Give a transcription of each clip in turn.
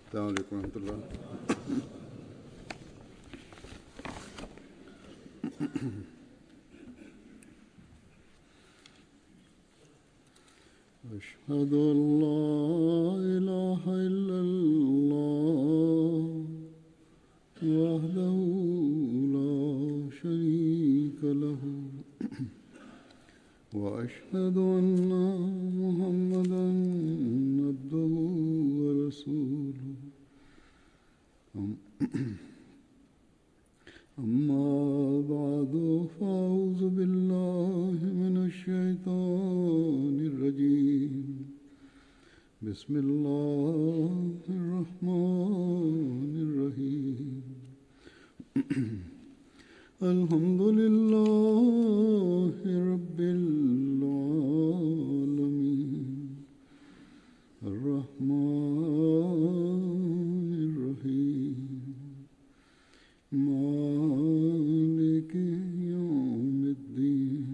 السلام عليكم ورحمة الله أشهد أن لا إله إلا الله وحده لا شريك له وأشهد أن محمدا عبده ورسوله أم- أما بعد فأعوذ بالله من الشيطان الرجيم بسم الله الرحمن الرحيم الحمد لله رب العالمين الرحمن الرحيم مالك يوم الدين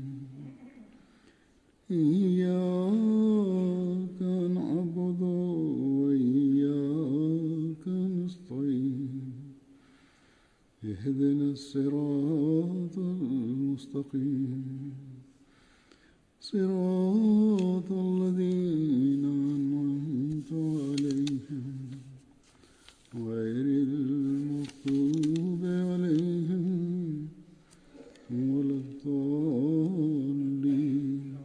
إياك نعبد وإياك نستعين اهدنا الصراط المستقيم صراط الذين أنعمت عليهم غير المغضوب عليهم ولا الضالين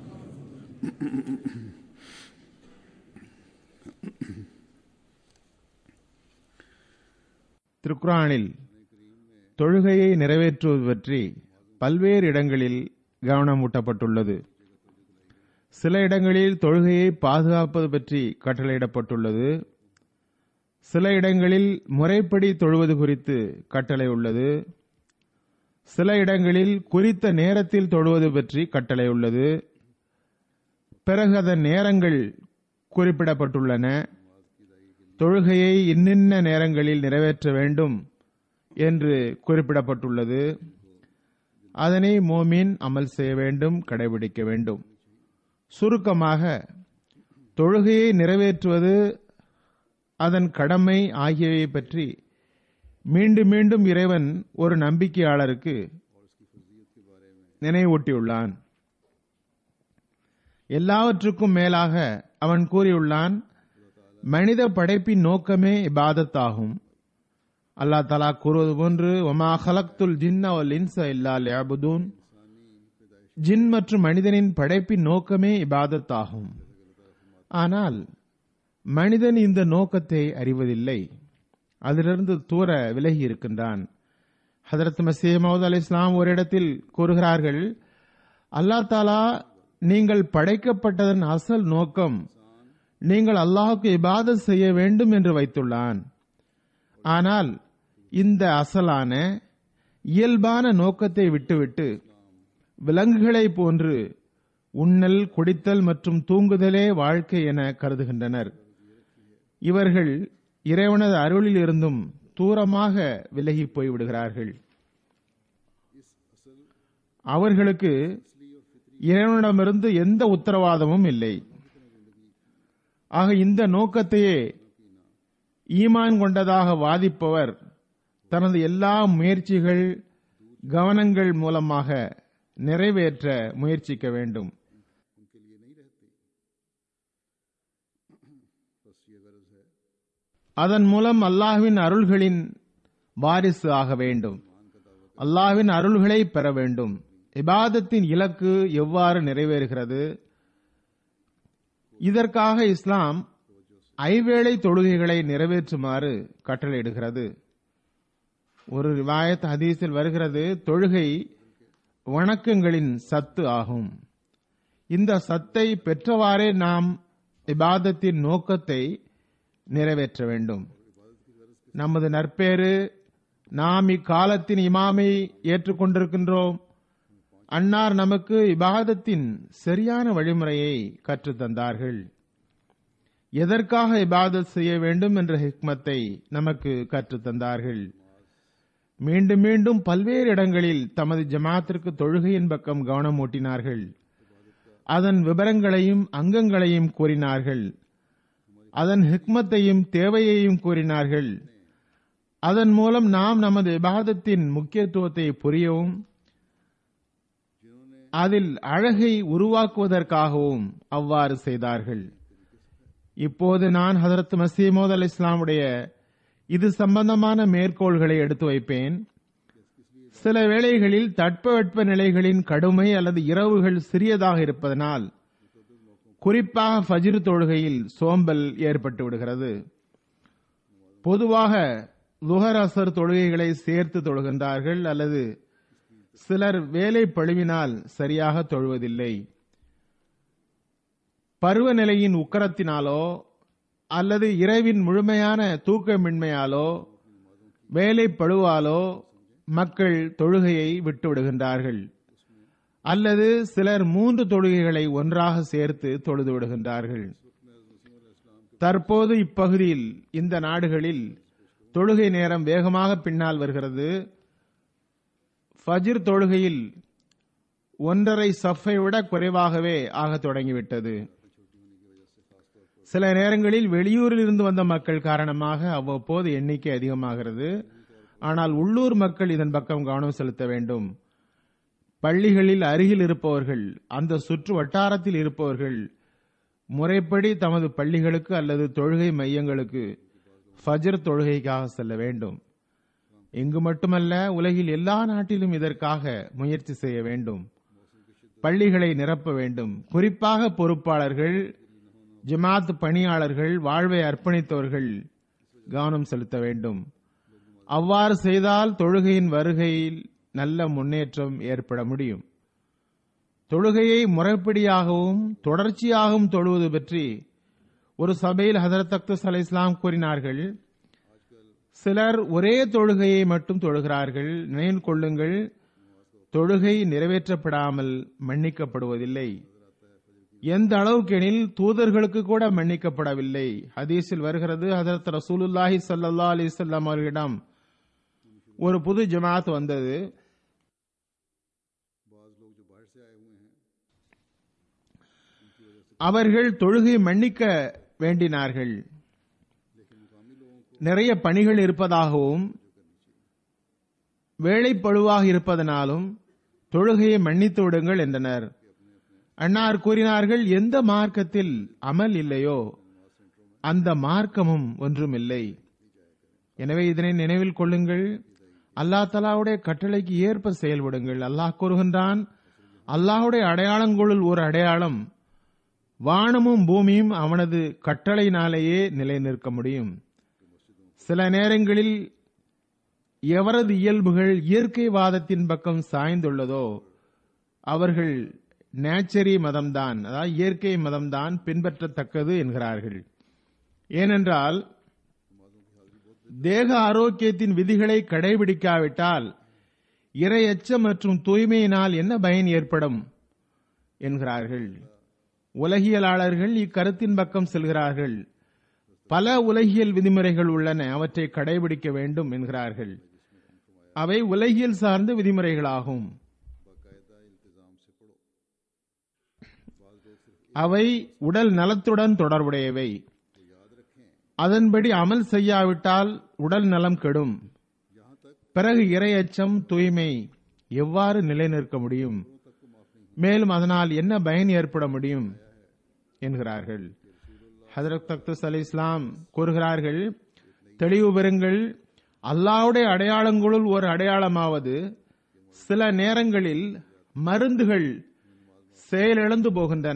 திருக்குரானில் தொழுகையை நிறைவேற்றுவது பற்றி பல்வேறு இடங்களில் கவனமூட்டப்பட்டுள்ளது சில இடங்களில் தொழுகையை பாதுகாப்பது பற்றி கட்டளையிடப்பட்டுள்ளது சில இடங்களில் முறைப்படி தொழுவது குறித்து கட்டளை உள்ளது சில இடங்களில் குறித்த நேரத்தில் தொழுவது பற்றி கட்டளை உள்ளது பிறகு அதன் நேரங்கள் குறிப்பிடப்பட்டுள்ளன தொழுகையை இன்னின்ன நேரங்களில் நிறைவேற்ற வேண்டும் என்று குறிப்பிடப்பட்டுள்ளது அதனை மோமின் அமல் செய்ய வேண்டும் கடைபிடிக்க வேண்டும் சுருக்கமாக தொழுகையை நிறைவேற்றுவது அதன் கடமை ஆகியவை பற்றி மீண்டும் மீண்டும் இறைவன் ஒரு நம்பிக்கையாளருக்கு நினைவூட்டியுள்ளான் எல்லாவற்றுக்கும் மேலாக அவன் கூறியுள்ளான் மனித படைப்பின் நோக்கமே இபாதத்தாகும் அல்லாஹ் தலா கூறுவது போன்று ஒமா ஹலக்துல் ஜின்ன வல் இன்ச இல்லா லியபுதூன் ஜின் மற்றும் மனிதனின் படைப்பின் நோக்கமே இபாதத்தாகும் ஆனால் மனிதன் இந்த நோக்கத்தை அறிவதில்லை அதிலிருந்து தூர விலகி இருக்கின்றான் ஹதரத் மசீஹ் மவுத் அலி இஸ்லாம் ஒரு இடத்தில் கூறுகிறார்கள் அல்லாஹ் தாலா நீங்கள் படைக்கப்பட்டதன் அசல் நோக்கம் நீங்கள் அல்லாஹுக்கு இபாதத் செய்ய வேண்டும் என்று வைத்துள்ளான் ஆனால் இந்த அசலான இயல்பான நோக்கத்தை விட்டுவிட்டு விலங்குகளை போன்று உண்ணல் குடித்தல் மற்றும் தூங்குதலே வாழ்க்கை என கருதுகின்றனர் இவர்கள் இறைவனது அருளில் இருந்தும் தூரமாக விலகி போய்விடுகிறார்கள் அவர்களுக்கு இறைவனிடமிருந்து எந்த உத்தரவாதமும் இல்லை ஆக இந்த நோக்கத்தையே ஈமான் கொண்டதாக வாதிப்பவர் தனது எல்லா முயற்சிகள் கவனங்கள் மூலமாக நிறைவேற்ற முயற்சிக்க வேண்டும் அதன் மூலம் அல்லாஹ்வின் அருள்களின் வாரிசு ஆக வேண்டும் அல்லாஹ்வின் அருள்களை பெற வேண்டும் இபாதத்தின் இலக்கு எவ்வாறு நிறைவேறுகிறது இதற்காக இஸ்லாம் ஐவேளை தொழுகைகளை நிறைவேற்றுமாறு கட்டளையிடுகிறது ஒரு ரிவாயத் ஹதீஸில் வருகிறது தொழுகை வணக்கங்களின் சத்து ஆகும் இந்த சத்தை பெற்றவாறே நாம் இபாதத்தின் நோக்கத்தை நிறைவேற்ற வேண்டும் நமது நற்பேறு நாம் இக்காலத்தின் இமாமை ஏற்றுக்கொண்டிருக்கின்றோம் அன்னார் நமக்கு இபாதத்தின் சரியான வழிமுறையை கற்றுத் தந்தார்கள் எதற்காக இபாதத் செய்ய வேண்டும் என்ற ஹிக்மத்தை நமக்கு கற்றுத் தந்தார்கள் மீண்டும் மீண்டும் பல்வேறு இடங்களில் தமது ஜமாத்திற்கு தொழுகையின் பக்கம் கவனம் ஊட்டினார்கள் அதன் விவரங்களையும் அங்கங்களையும் கூறினார்கள் அதன் ஹிக்மத்தையும் தேவையையும் கூறினார்கள் அதன் மூலம் நாம் நமது இபாதத்தின் முக்கியத்துவத்தை புரியவும் அதில் அழகை உருவாக்குவதற்காகவும் அவ்வாறு செய்தார்கள் இப்போது நான் ஹதரத் மசீமோத் அல் இஸ்லாமுடைய இது சம்பந்தமான மேற்கோள்களை எடுத்து வைப்பேன் சில வேளைகளில் தட்பவெட்ப நிலைகளின் கடுமை அல்லது இரவுகள் சிறியதாக இருப்பதனால் குறிப்பாக ஃபஜ்ர் தொழுகையில் சோம்பல் ஏற்பட்டு விடுகிறது பொதுவாக லுஹர் அசர் தொழுகைகளை சேர்த்து தொழுகின்றார்கள் அல்லது சிலர் வேலை பழுவினால் சரியாக தொழுவதில்லை பருவநிலையின் உக்கரத்தினாலோ அல்லது இரவின் முழுமையான தூக்கமின்மையாலோ வேலை பழுவாலோ மக்கள் தொழுகையை விட்டுவிடுகின்றார்கள் அல்லது சிலர் மூன்று தொழுகைகளை ஒன்றாக சேர்த்து தொழுது விடுகின்றார்கள் தற்போது இப்பகுதியில் இந்த நாடுகளில் தொழுகை நேரம் வேகமாக பின்னால் வருகிறது ஃபஜ்ர் தொழுகையில் ஒன்றரை சஃபை விட குறைவாகவே ஆகத் தொடங்கிவிட்டது சில நேரங்களில் வெளியூரில் இருந்து வந்த மக்கள் காரணமாக அவ்வப்போது எண்ணிக்கை அதிகமாகிறது ஆனால் உள்ளூர் மக்கள் இதன் பக்கம் கவனம் செலுத்த வேண்டும் பள்ளிகளில் அருகில் இருப்பவர்கள் அந்த சுற்று வட்டாரத்தில் இருப்பவர்கள் முறைப்படி தமது பள்ளிகளுக்கு அல்லது தொழுகை மையங்களுக்கு ஃபஜர் தொழுகைக்காக செல்ல வேண்டும் இங்கு மட்டுமல்ல உலகில் எல்லா நாட்டிலும் இதற்காக முயற்சி செய்ய வேண்டும் பள்ளிகளை நிரப்ப வேண்டும் குறிப்பாக பொறுப்பாளர்கள் ஜமாத் பணியாளர்கள் வாழ்வை அர்ப்பணித்தவர்கள் கவனம் செலுத்த வேண்டும் அவ்வாறு செய்தால் தொழுகையின் வருகையில் நல்ல முன்னேற்றம் ஏற்பட முடியும் தொழுகையை முறைப்படியாகவும் தொடர்ச்சியாகவும் தொழுவது பற்றி ஒரு சபையில் ஹசரத் அக்தஸ் அலை இஸ்லாம் கூறினார்கள் சிலர் ஒரே தொழுகையை மட்டும் தொழுகிறார்கள் நினைவு கொள்ளுங்கள் தொழுகை நிறைவேற்றப்படாமல் மன்னிக்கப்படுவதில்லை எந்த அளவுக்கெனில் தூதர்களுக்கு கூட மன்னிக்கப்படவில்லை ஹதீஸில் வருகிறது ஹதரத் ரசூலுல்லாஹி சல்லா அலிசல்லாம் அவர்களிடம் ஒரு புது ஜமாத் வந்தது அவர்கள் தொழுகை மன்னிக்க வேண்டினார்கள் நிறைய பணிகள் இருப்பதாகவும் வேலைப்பழுவாக இருப்பதனாலும் தொழுகையை மன்னித்து விடுங்கள் என்றனர் அன்னார் கூறினார்கள் எந்த மார்க்கத்தில் அமல் இல்லையோ அந்த மார்க்கமும் ஒன்றுமில்லை எனவே இதனை நினைவில் கொள்ளுங்கள் அல்லாஹ் தலாவுடைய கட்டளைக்கு ஏற்ப செயல்படுங்கள் அல்லாஹ் கூறுகின்றான் அல்லாஹுடைய அடையாளங்களுள் ஒரு அடையாளம் வானமும் பூமியும் அவனது கட்டளையினாலேயே நிலை நிற்க முடியும் சில நேரங்களில் எவரது இயல்புகள் இயற்கைவாதத்தின் பக்கம் சாய்ந்துள்ளதோ அவர்கள் நேச்சரி மதம்தான் அதாவது இயற்கை மதம்தான் பின்பற்றத்தக்கது என்கிறார்கள் ஏனென்றால் தேக ஆரோக்கியத்தின் விதிகளை கடைபிடிக்காவிட்டால் இரையச்சம் மற்றும் தூய்மையினால் என்ன பயன் ஏற்படும் என்கிறார்கள் உலகியலாளர்கள் இக்கருத்தின் பக்கம் செல்கிறார்கள் பல உலகியல் விதிமுறைகள் உள்ளன அவற்றை கடைபிடிக்க வேண்டும் என்கிறார்கள் அவை உலகியல் சார்ந்த விதிமுறைகளாகும் அவை உடல் நலத்துடன் தொடர்புடையவை அதன்படி அமல் செய்யாவிட்டால் உடல் நலம் கெடும் பிறகு இரையச்சம் தூய்மை எவ்வாறு நிலைநிற்க முடியும் மேலும் அதனால் என்ன பயன் ஏற்பட முடியும் என்கிறார்கள் ஹதரத் தக்தஸ் அலி இஸ்லாம் கூறுகிறார்கள் தெளிவு பெறுங்கள் அல்லாவுடைய அடையாளங்களுள் ஒரு அடையாளமாவது சில நேரங்களில் மருந்துகள் செயலிழந்து போகின்றன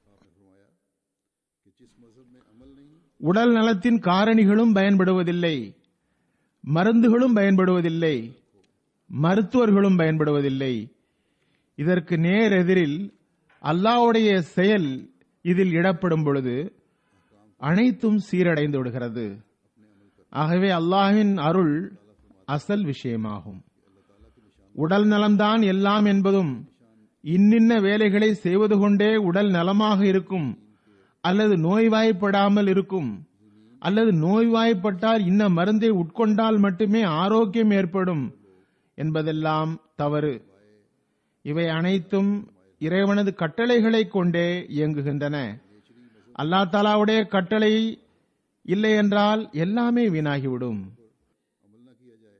உடல் நலத்தின் காரணிகளும் பயன்படுவதில்லை மருந்துகளும் பயன்படுவதில்லை மருத்துவர்களும் பயன்படுவதில்லை இதற்கு நேர் எதிரில் அல்லாவுடைய செயல் இதில் இடப்படும் பொழுது அனைத்தும் சீரடைந்து விடுகிறது ஆகவே அல்லாஹின் அருள் அசல் விஷயமாகும் உடல் நலம்தான் எல்லாம் என்பதும் இன்னின்ன வேலைகளை செய்வது கொண்டே உடல் நலமாக இருக்கும் அல்லது நோய்வாய்ப்படாமல் இருக்கும் அல்லது நோய்வாய்ப்பட்டால் இன்ன மருந்தை உட்கொண்டால் மட்டுமே ஆரோக்கியம் ஏற்படும் என்பதெல்லாம் தவறு இவை அனைத்தும் இறைவனது கட்டளைகளை கொண்டே இயங்குகின்றன அல்லா தாலாவுடைய கட்டளை இல்லை என்றால் எல்லாமே வீணாகிவிடும் अमल ना किया जाए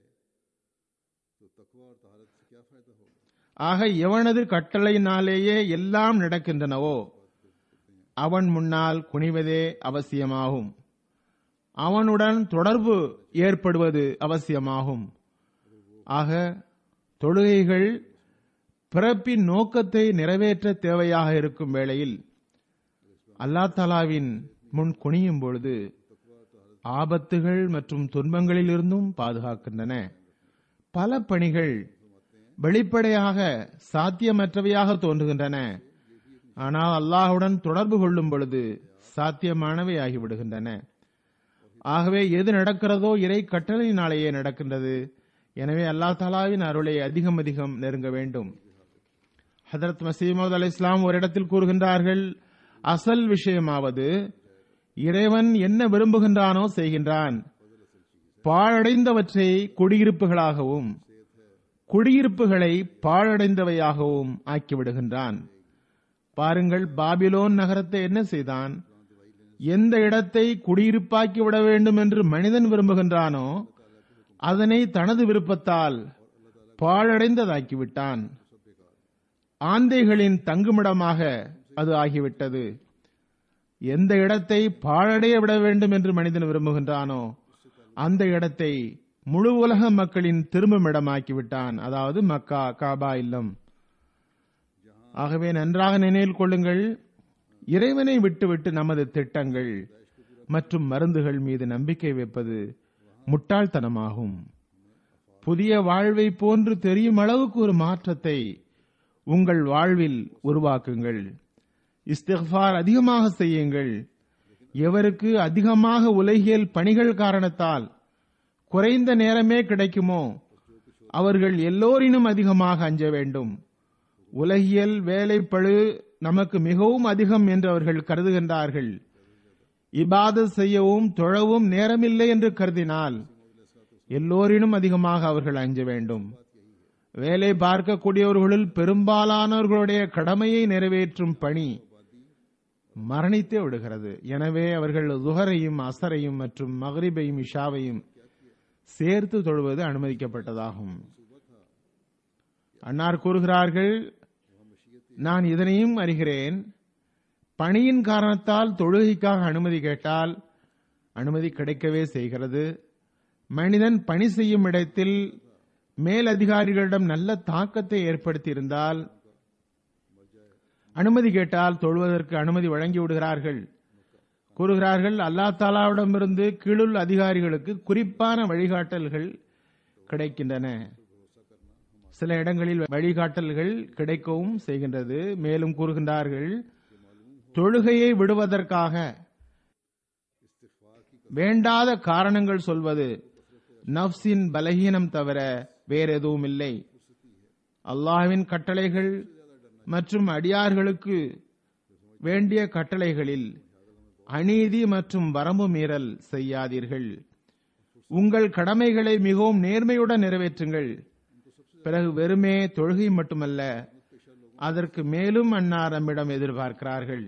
तो तकवा और तहारत से क्या फायदा होगा ஆக எவனது கட்டளையினாலேயே எல்லாம் நடக்கின்றனவோ அவன் முன்னால் குனிவதே அவசியமாகும் அவனுடன் தொடர்பு ஏற்படுவது அவசியமாகும் ஆக தொழுகைகள் பிறப்பின் நோக்கத்தை நிறைவேற்ற தேவையாக இருக்கும் வேளையில் அல்லா தாலாவின் முன் குனியும் பொழுது ஆபத்துகள் மற்றும் துன்பங்களிலிருந்தும் பாதுகாக்கின்றன பல பணிகள் வெளிப்படையாக சாத்தியமற்றவையாக தோன்றுகின்றன ஆனால் அல்லாஹுடன் தொடர்பு கொள்ளும் பொழுது சாத்தியமானவை ஆகிவிடுகின்றன ஆகவே எது நடக்கிறதோ இறை கட்டளையினாலேயே நடக்கின்றது எனவே அல்லாஹ் தாலாவின் அருளை அதிகம் அதிகம் நெருங்க வேண்டும் ஹதரத் மசீமது அலி இஸ்லாம் ஒரு இடத்தில் கூறுகின்றார்கள் அசல் விஷயமாவது இறைவன் என்ன விரும்புகின்றானோ செய்கின்றான் பாழடைந்தவற்றை குடியிருப்புகளாகவும் குடியிருப்புகளை பாழடைந்தவையாகவும் ஆக்கிவிடுகின்றான் பாருங்கள் பாபிலோன் நகரத்தை என்ன செய்தான் எந்த இடத்தை குடியிருப்பாக்கி விட வேண்டும் என்று மனிதன் விரும்புகின்றானோ அதனை தனது விருப்பத்தால் பாழடைந்ததாக்கிவிட்டான் ஆந்தைகளின் தங்குமிடமாக அது ஆகிவிட்டது எந்த இடத்தை பாழடைய விட வேண்டும் என்று மனிதன் விரும்புகின்றானோ அந்த இடத்தை முழு உலக மக்களின் திரும்பும் இடமாக்கிவிட்டான் அதாவது மக்கா காபா இல்லம் ஆகவே நன்றாக நினைவில் கொள்ளுங்கள் இறைவனை விட்டுவிட்டு நமது திட்டங்கள் மற்றும் மருந்துகள் மீது நம்பிக்கை வைப்பது முட்டாள்தனமாகும் புதிய வாழ்வை போன்று தெரியும் அளவுக்கு ஒரு மாற்றத்தை உங்கள் வாழ்வில் உருவாக்குங்கள் இஸ்திஃபார் அதிகமாக செய்யுங்கள் எவருக்கு அதிகமாக உலகியல் பணிகள் காரணத்தால் குறைந்த நேரமே கிடைக்குமோ அவர்கள் எல்லோரினும் அதிகமாக அஞ்ச வேண்டும் உலகியல் வேலைப்பழு நமக்கு மிகவும் அதிகம் என்று அவர்கள் கருதுகின்றார்கள் இபாதத் செய்யவும் தொழவும் நேரமில்லை என்று கருதினால் எல்லோரினும் அதிகமாக அவர்கள் அஞ்ச வேண்டும் வேலை பார்க்கக்கூடியவர்களுள் பெரும்பாலானவர்களுடைய கடமையை நிறைவேற்றும் பணி மரணித்தே விடுகிறது எனவே அவர்கள் துஹரையும் அசரையும் மற்றும் மகரிபையும் இஷாவையும் சேர்த்து தொழுவது அனுமதிக்கப்பட்டதாகும் அன்னார் கூறுகிறார்கள் நான் இதனையும் அறிகிறேன் பணியின் காரணத்தால் தொழுகைக்காக அனுமதி கேட்டால் அனுமதி கிடைக்கவே செய்கிறது மனிதன் பணி செய்யும் இடத்தில் மேலதிகாரிகளிடம் நல்ல தாக்கத்தை ஏற்படுத்தியிருந்தால் அனுமதி கேட்டால் தொழுவதற்கு அனுமதி வழங்கி விடுகிறார்கள் கூறுகிறார்கள் அல்லா தாலாவிடமிருந்து கீழுள்ள அதிகாரிகளுக்கு குறிப்பான வழிகாட்டல்கள் கிடைக்கின்றன சில இடங்களில் வழிகாட்டல்கள் கிடைக்கவும் செய்கின்றது மேலும் கூறுகின்றார்கள் தொழுகையை விடுவதற்காக வேண்டாத காரணங்கள் சொல்வது நப்சின் பலகீனம் தவிர வேற எதுவும் இல்லை அல்லாஹ்வின் கட்டளைகள் மற்றும் அடியார்களுக்கு வேண்டிய கட்டளைகளில் அநீதி மற்றும் வரம்பு மீறல் செய்யாதீர்கள் உங்கள் கடமைகளை மிகவும் நேர்மையுடன் நிறைவேற்றுங்கள் பிறகு வெறுமே தொழுகை மட்டுமல்ல அதற்கு மேலும் அன்னார் நம்மிடம் எதிர்பார்க்கிறார்கள்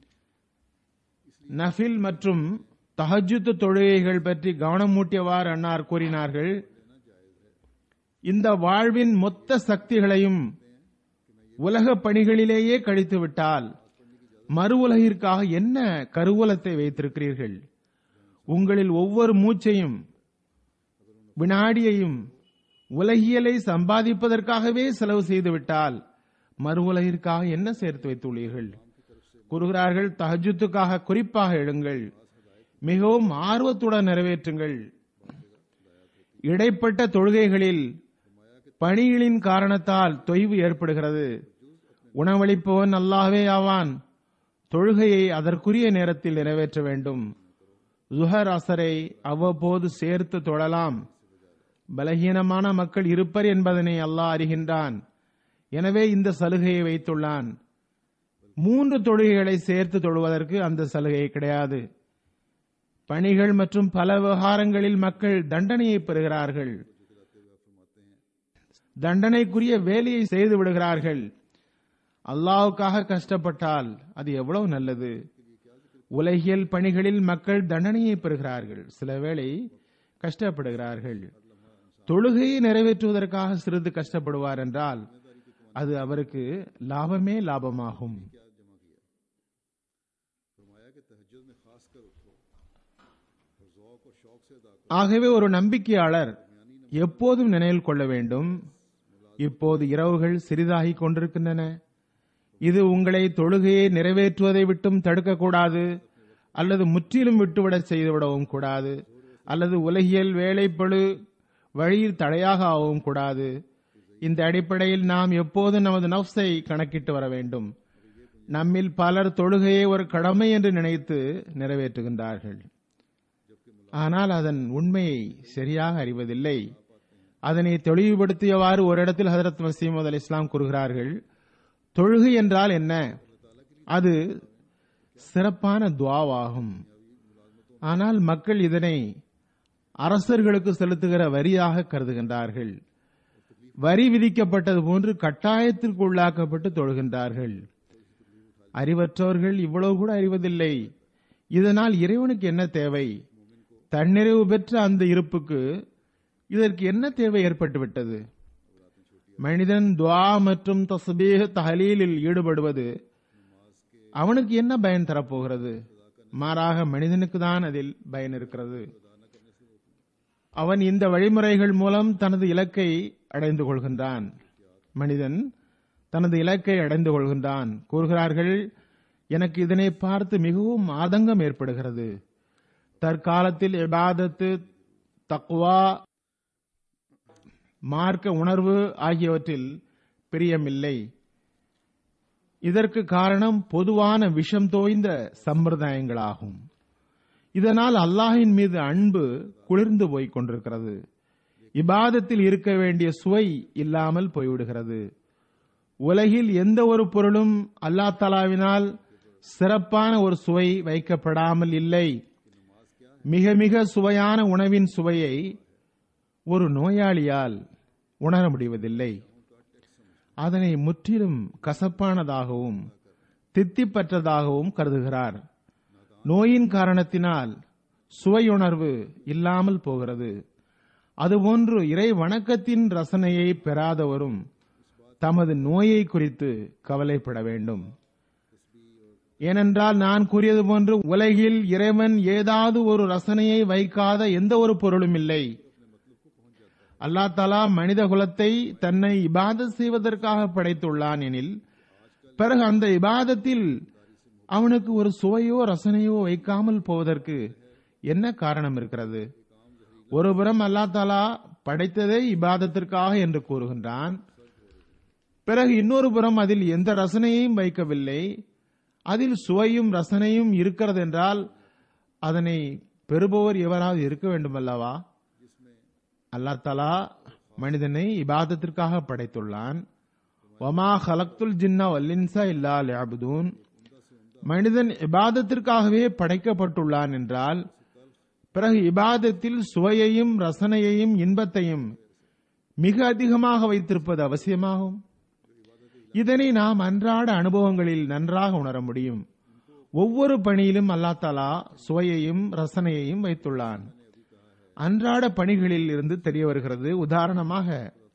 நஃபில் மற்றும் தஹஜுத் தொழுகைகள் பற்றி கவனம் மூட்டியவாறு அன்னார் கூறினார்கள் இந்த வாழ்வின் மொத்த சக்திகளையும் உலக பணிகளிலேயே கழித்து விட்டால் மறு உலகிற்காக என்ன கருவூலத்தை வைத்திருக்கிறீர்கள் உங்களில் ஒவ்வொரு மூச்சையும் வினாடியையும் உலகியலை சம்பாதிப்பதற்காகவே செலவு செய்துவிட்டால் மறு உலகிற்காக என்ன சேர்த்து வைத்துள்ளீர்கள் கூறுகிறார்கள் தஹஜுத்துக்காக குறிப்பாக எழுங்கள் மிகவும் ஆர்வத்துடன் நிறைவேற்றுங்கள் இடைப்பட்ட தொழுகைகளில் பணிகளின் காரணத்தால் தொய்வு ஏற்படுகிறது உணவளிப்பவன் அல்லாஹ்வே ஆவான் தொழுகையை அதற்குரிய நேரத்தில் நிறைவேற்ற வேண்டும் ஜுஹர் அசரை அவ்வப்போது சேர்த்து தொழலாம் பலகீனமான மக்கள் இருப்பர் என்பதனை அல்லாஹ் அறிகின்றான் எனவே இந்த சலுகையை வைத்துள்ளான் மூன்று தொழுகைகளை சேர்த்து தொழுவதற்கு அந்த சலுகை கிடையாது பணிகள் மற்றும் பல விவகாரங்களில் மக்கள் தண்டனையை பெறுகிறார்கள் தண்டனைக்குரிய வேலையை செய்து விடுகிறார்கள் அல்லாவுக்காக கஷ்டப்பட்டால் அது எவ்வளவு நல்லது உலகியல் பணிகளில் மக்கள் தண்டனையை பெறுகிறார்கள் சில வேளை கஷ்டப்படுகிறார்கள் தொழுகையை நிறைவேற்றுவதற்காக சிறிது கஷ்டப்படுவார் என்றால் அது அவருக்கு லாபமே லாபமாகும் क्या जमा किया फरमाया कि तहज्जुद में खास कर उठो और ज़ौक और शौक से अदा करो ஆகவே ஒரு நம்பிக்கையாளர் எப்போதும் நினைவில் கொள்ள வேண்டும் இப்போது இரவுகள் சிறிதாகிக் கொண்டிருக்கின்றன இது உங்களை தொழுகையை நிறைவேற்றுவதை விட்டும் தடுக்கக்கூடாது அல்லது முற்றிலும் விட்டுவிட செய்துவிடவும் கூடாது அல்லது உலகியல் வேலைப்பழு வழியில் தடையாக ஆகவும் கூடாது இந்த அடிப்படையில் நாம் எப்போதும் நமது நப்சை கணக்கிட்டு வர வேண்டும் நம்மில் பலர் தொழுகையை ஒரு கடமை என்று நினைத்து நிறைவேற்றுகின்றார்கள் ஆனால் அதன் உண்மையை சரியாக அறிவதில்லை அதனை தெளிவுபடுத்தியவாறு ஒரு இடத்தில் ஹதரத் மசீமது அலி இஸ்லாம் கூறுகிறார்கள் தொழுகை என்றால் என்ன அது சிறப்பான துவாவாகும் ஆனால் மக்கள் இதனை அரசர்களுக்கு செலுத்துகிற வரியாக கருதுகின்றார்கள் வரி விதிக்கப்பட்டது போன்று கட்டாயத்திற்கு உள்ளாக்கப்பட்டு தொழுகின்றார்கள் அறிவற்றவர்கள் இவ்வளவு கூட அறிவதில்லை இதனால் இறைவனுக்கு என்ன தேவை தன்னிறைவு பெற்ற அந்த இருப்புக்கு இதற்கு என்ன தேவை ஏற்பட்டுவிட்டது மனிதன் துவா மற்றும் தஸ்பீஹ் தஹலீலில் ஈடுபடுவது அவனுக்கு என்ன பயன் தரப்போகிறது மாறாக மனிதனுக்கு தான் அதில் பயன் இருக்கிறது அவன் இந்த வழிமுறைகள் மூலம் தனது இலக்கை அடைந்து கொள்கின்றான் மனிதன் தனது இலக்கை அடைந்து கொள்கின்றான் கூறுகிறார்கள் எனக்கு இதனை பார்த்து மிகவும் ஆதங்கம் ஏற்படுகிறது தற்காலத்தில் இபாதத்து தக்வா மார்க்க உணர்வு ஆகியவற்றில் பிரியமில்லை இதற்கு காரணம் பொதுவான விஷம் தோய்ந்த சம்பிரதாயங்களாகும் இதனால் அல்லாஹின் மீது அன்பு குளிர்ந்து போய்க் கொண்டிருக்கிறது இபாதத்தில் இருக்க வேண்டிய சுவை இல்லாமல் போய்விடுகிறது உலகில் எந்த ஒரு பொருளும் அல்லா தலாவினால் சிறப்பான ஒரு சுவை வைக்கப்படாமல் இல்லை மிக மிக சுவையான உணவின் சுவையை ஒரு நோயாளியால் உணர முடிவதில்லை அதனை முற்றிலும் கசப்பானதாகவும் தித்திப்பற்றதாகவும் கருதுகிறார் நோயின் காரணத்தினால் சுவையுணர்வு இல்லாமல் போகிறது அதுபோன்று இறை வணக்கத்தின் ரசனையை பெறாதவரும் தமது நோயை குறித்து கவலைப்பட வேண்டும் ஏனென்றால் நான் கூறியது போன்று உலகில் இறைவன் ஏதாவது ஒரு ரசனையை வைக்காத எந்த ஒரு பொருளும் இல்லை அல்லா தலா மனித குலத்தை தன்னை இபாதத் செய்வதற்காக படைத்துள்ளான் எனில் பிறகு அந்த இபாதத்தில் அவனுக்கு ஒரு சுவையோ ரசனையோ வைக்காமல் போவதற்கு என்ன காரணம் இருக்கிறது ஒருபுறம் அல்லா தாலா படைத்ததே இபாதத்திற்காக என்று கூறுகின்றான் பிறகு இன்னொரு புறம் அதில் எந்த ரசனையையும் வைக்கவில்லை அதில் சுவையும் ரசனையும் இருக்கிறது என்றால் அதனை பெறுபவர் எவராவது இருக்க வேண்டும் அல்லவா அல்லா தலா மனிதனை இபாதத்திற்காக படைத்துள்ளான் ஒமா ஹலக்துல் ஜின்னா வல்லின்சா இல்லா லியாபுதூன் மனிதன் இபாதத்திற்காகவே படைக்கப்பட்டுள்ளான் என்றால் பிறகு இபாதத்தில் சுவையையும் ரசனையையும் இன்பத்தையும் மிக அதிகமாக வைத்திருப்பது அவசியமாகும் இதனை நாம் அன்றாட அனுபவங்களில் நன்றாக உணர முடியும் ஒவ்வொரு பணியிலும் அல்லா தாலா சுவையையும் ரசனையையும் வைத்துள்ளான் அன்றாட பணிகளில் இருந்து தெரிய வருகிறது உதாரணமாக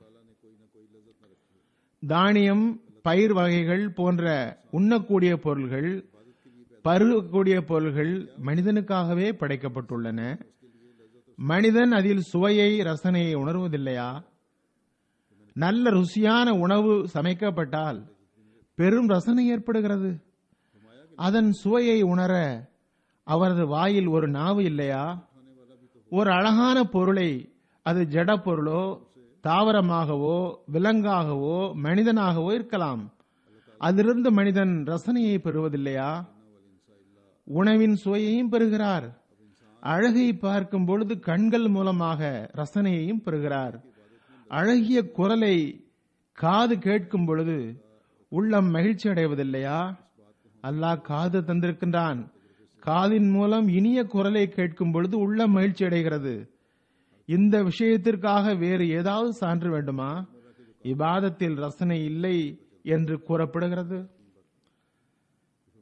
தானியம் பயிர் வகைகள் போன்ற உண்ணக்கூடிய பொருள்கள் பருகக்கூடிய பொருள்கள் மனிதனுக்காகவே படைக்கப்பட்டுள்ளன மனிதன் அதில் சுவையை ரசனையை உணர்வதில்லையா நல்ல ருசியான உணவு சமைக்கப்பட்டால் பெரும் ரசனை ஏற்படுகிறது அதன் சுவையை உணர அவரது வாயில் ஒரு நாவு இல்லையா ஒரு அழகான பொருளை அது ஜட பொருளோ தாவரமாகவோ விலங்காகவோ மனிதனாகவோ இருக்கலாம் அதிலிருந்து மனிதன் ரசனையை பெறுவதில்லையா உணவின் சுவையையும் பெறுகிறார் அழகை பார்க்கும் பொழுது கண்கள் மூலமாக ரசனையையும் பெறுகிறார் அழகிய குரலை காது கேட்கும் பொழுது உள்ளம் மகிழ்ச்சி அடைவதில்லையா அல்லாஹ் காது தந்திருக்கின்றான் காதின் மூலம் இனிய குரலை கேட்கும் பொழுது உள்ளம் மகிழ்ச்சி அடைகிறது இந்த விஷயத்திற்காக வேறு ஏதாவது சான்று வேண்டுமா இபாதத்தில் ரசனை இல்லை என்று கூறப்படுகிறது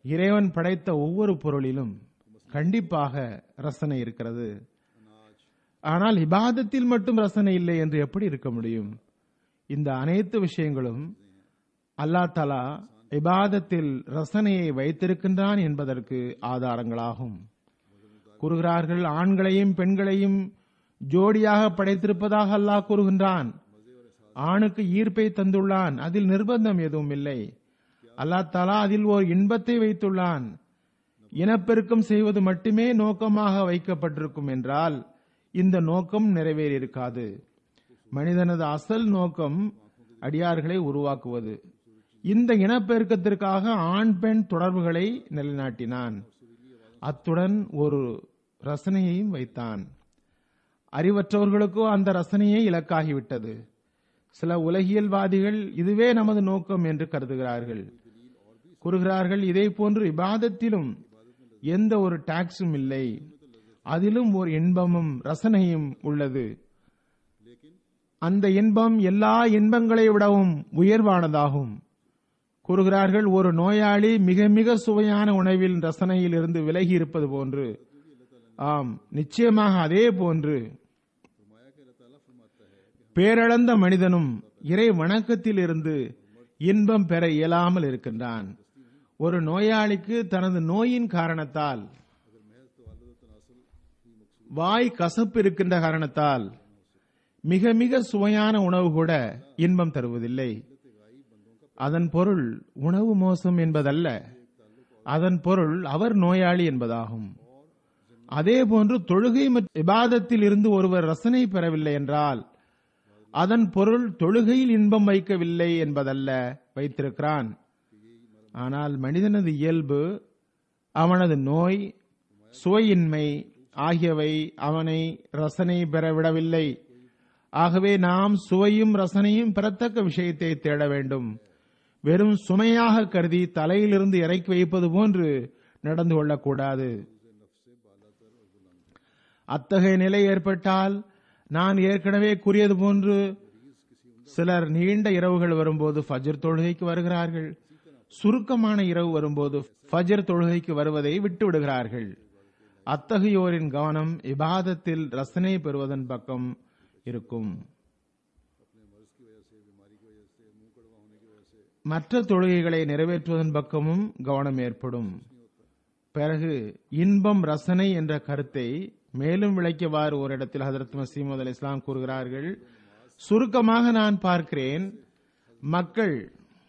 இறைவன் படைத்த ஒவ்வொரு பொருளிலும் கண்டிப்பாக ரசனை இருக்கிறது ஆனால் இபாதத்தில் மட்டும் ரசனை இல்லை என்று எப்படி இருக்க முடியும் இந்த அனைத்து விஷயங்களும் அல்லாஹ் தலா இபாதத்தில் ரசனையை வைத்திருக்கின்றான் என்பதற்கு ஆதாரங்களாகும் கூறுகிறார்கள் ஆண்களையும் பெண்களையும் ஜோடியாக படைத்திருப்பதாக அல்லாஹ் கூறுகின்றான் ஆணுக்கு ஈர்ப்பை தந்துள்ளான் அதில் நிர்பந்தம் எதுவும் இல்லை அல்லாஹ் தலா அதில் ஓர் இன்பத்தை வைத்துள்ளான் இனப்பெருக்கம் செய்வது மட்டுமே நோக்கமாக வைக்கப்பட்டிருக்கும் என்றால் இந்த நோக்கம் நிறைவேறியிருக்காது மனிதனது அசல் நோக்கம் அடியார்களை உருவாக்குவது இந்த இனப்பெருக்கத்திற்காக ஆண் பெண் தொடர்புகளை நிலைநாட்டினான் அத்துடன் ஒரு ரசனையையும் வைத்தான் அறிவற்றவர்களுக்கோ அந்த ரசனையே இலக்காகிவிட்டது சில உலகியல்வாதிகள் இதுவே நமது நோக்கம் என்று கருதுகிறார்கள் கூறுகிறார்கள் இதே போன்று இபாதத்திலும் எந்த ஒரு டாக்ஸும் இல்லை அதிலும் ஒரு இன்பமும் ரசனையும் உள்ளது அந்த இன்பம் எல்லா இன்பங்களை விடவும் உயர்வானதாகும் கூறுகிறார்கள் ஒரு நோயாளி மிக மிக சுவையான உணவில் ரசனையில் இருந்து விலகி இருப்பது போன்று ஆம் நிச்சயமாக அதே போன்று பேரளந்த மனிதனும் இறை வணக்கத்தில் இருந்து இன்பம் பெற இயலாமல் இருக்கின்றான் ஒரு நோயாளிக்கு தனது நோயின் காரணத்தால் வாய் கசப்பு இருக்கின்ற காரணத்தால் மிக மிக சுவையான உணவு கூட இன்பம் தருவதில்லை அதன் பொருள் உணவு மோசம் என்பதல்ல அதன் பொருள் அவர் நோயாளி என்பதாகும் அதே போன்று தொழுகை மற்றும் இபாதத்தில் இருந்து ஒருவர் ரசனை பெறவில்லை என்றால் அதன் பொருள் தொழுகையில் இன்பம் வைக்கவில்லை என்பதல்ல வைத்திருக்கிறான் ஆனால் மனிதனது இயல்பு அவனது நோய் சுவையின்மை ஆகியவை அவனை ரசனை பெற விடவில்லை ஆகவே நாம் சுவையும் ரசனையும் பெறத்தக்க விஷயத்தை தேட வேண்டும் வெறும் சுமையாக கருதி தலையிலிருந்து இறக்கி வைப்பது போன்று நடந்து கொள்ளக்கூடாது அத்தகைய நிலை ஏற்பட்டால் நான் ஏற்கனவே கூறியது போன்று சிலர் நீண்ட இரவுகள் வரும்போது ஃபஜர் தொழுகைக்கு வருகிறார்கள் சுருக்கமான இரவு வரும்போது ஃபஜர் தொழுகைக்கு வருவதை விட்டு விடுகிறார்கள் அத்தகையோரின் கவனம் இபாதத்தில் ரசனை பெறுவதன் பக்கம் இருக்கும் மற்ற தொழுகைகளை நிறைவேற்றுவதன் பக்கமும் கவனம் ஏற்படும் பிறகு இன்பம் ரசனை என்ற கருத்தை மேலும் விளக்கியவாறு ஒரு இடத்தில் ஹதரத் மசீமது அலி இஸ்லாம் கூறுகிறார்கள் சுருக்கமாக நான் பார்க்கிறேன் மக்கள்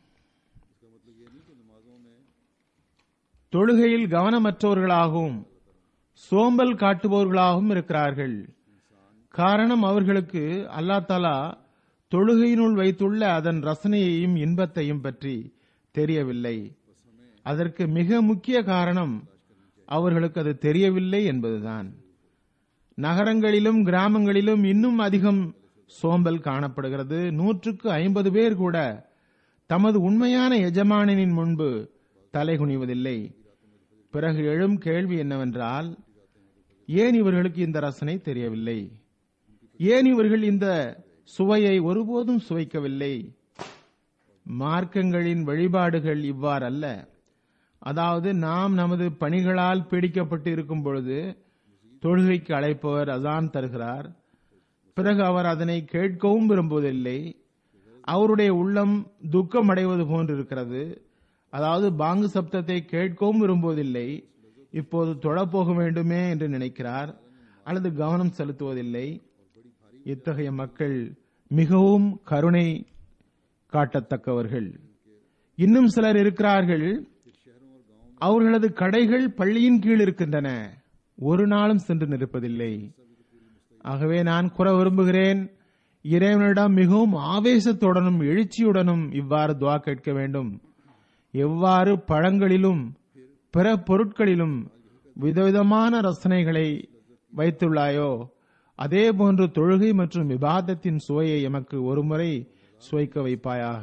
தொழுகையில் கவனமற்றவர்களாகவும் சோம்பல் காட்டுபவர்களாகவும் இருக்கிறார்கள் காரணம் அவர்களுக்கு அல்லா தாலா தொழுகையினுள் வைத்துள்ள அதன் ரசனையையும் இன்பத்தையும் பற்றி தெரியவில்லை அதற்கு மிக முக்கிய காரணம் அவர்களுக்கு அது தெரியவில்லை என்பதுதான் நகரங்களிலும் கிராமங்களிலும் இன்னும் அதிகம் சோம்பல் காணப்படுகிறது நூற்றுக்கு ஐம்பது பேர் கூட தமது உண்மையான எஜமானனின் முன்பு தலைகுனிவதில்லை பிறகு எழும் கேள்வி என்னவென்றால் ஏன் இவர்களுக்கு இந்த ரசனை தெரியவில்லை ஏன் இவர்கள் இந்த சுவையை ஒருபோதும் சுவைக்கவில்லை மார்க்கங்களின் வழிபாடுகள் இவ்வாறல்ல அதாவது நாம் நமது பணிகளால் பீடிக்கப்பட்டு இருக்கும் பொழுது தொழுகைக்கு அழைப்பவர் அதான் தருகிறார் பிறகு அவர் அதனை கேட்கவும் விரும்புவதில்லை அவருடைய உள்ளம் துக்கம் அடைவது போன்று இருக்கிறது அதாவது பாங்கு சப்தத்தை கேட்கவும் விரும்புவதில்லை இப்போது தொழப்போக வேண்டுமே என்று நினைக்கிறார் அல்லது கவனம் செலுத்துவதில்லை இத்தகைய மக்கள் மிகவும் கருணை காட்டத்தக்கவர்கள் இன்னும் சிலர் இருக்கிறார்கள் அவர்களது கடைகள் பள்ளியின் கீழ் இருக்கின்றன ஒரு நாளும் சென்று நிற்பதில்லை ஆகவே நான் கூற விரும்புகிறேன் இறைவனிடம் மிகவும் ஆவேசத்துடனும் எழுச்சியுடனும் இவ்வாறு துவா கேட்க வேண்டும் எவ்வாறு பழங்களிலும் பிற பொருட்களிலும் விதவிதமான ரசனைகளை வைத்துள்ளாயோ அதே போன்று தொழுகை மற்றும் விவாதத்தின் சுவையை எமக்கு ஒருமுறை சுவைக்க வைப்பாயாக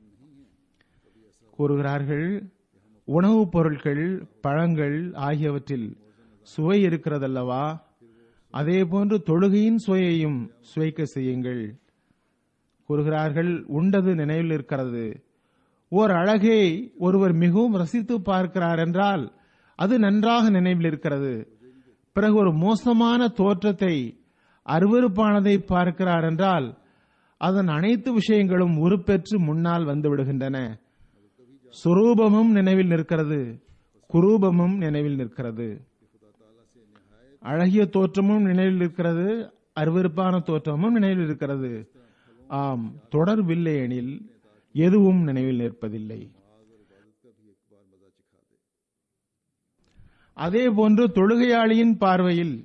கூறுகிறார்கள் உணவுப் பொருட்கள் பழங்கள் ஆகியவற்றில் சுவை இருக்கிறதல்லவா அதே போன்று தொழுகையின் சுவையையும் சுவைக்க செய்யுங்கள் கூறுகிறார்கள் உண்டது நினைவில் இருக்கிறது ஓர் அழகை ஒருவர் மிகவும் ரசித்து பார்க்கிறார் என்றால் அது நன்றாக நினைவில் இருக்கிறது பிறகு ஒரு மோசமான தோற்றத்தை அருவருப்பானதை பார்க்கிறார் என்றால் அதன் அனைத்து விஷயங்களும் உருப்பெற்று முன்னால் வந்து விடுகின்றன சுரூபமும் நினைவில் நிற்கிறது குரூபமும் நினைவில் நிற்கிறது அழகிய தோற்றமும் நினைவில் இருக்கிறது அருவருப்பான தோற்றமும் நினைவில் இருக்கிறது ஆம் தொடர்பில்லை எனில் எதுவும் நினைவில் நிற்பதில்லை அதே போன்று தொழுகையாளியின் பார்வையில்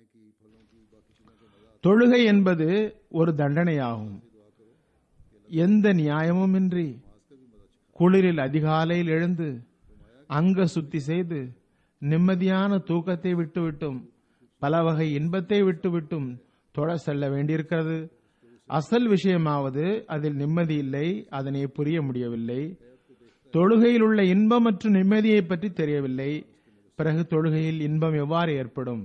தொழுகை என்பது ஒரு தண்டனையாகும் எந்த நியாயமும் இன்றி குளிரில் அதிகாலையில் எழுந்து அங்க சுத்தி செய்து நிம்மதியான தூக்கத்தை விட்டுவிட்டும் பல வகை இன்பத்தை விட்டுவிட்டும் தொழ செல்ல வேண்டியிருக்கிறது அசல் விஷயமாவது அதில் நிம்மதி இல்லை அதனை புரிய முடியவில்லை தொழுகையில் உள்ள இன்பம் மற்றும் நிம்மதியை பற்றி தெரியவில்லை பிறகு தொழுகையில் இன்பம் எவ்வாறு ஏற்படும்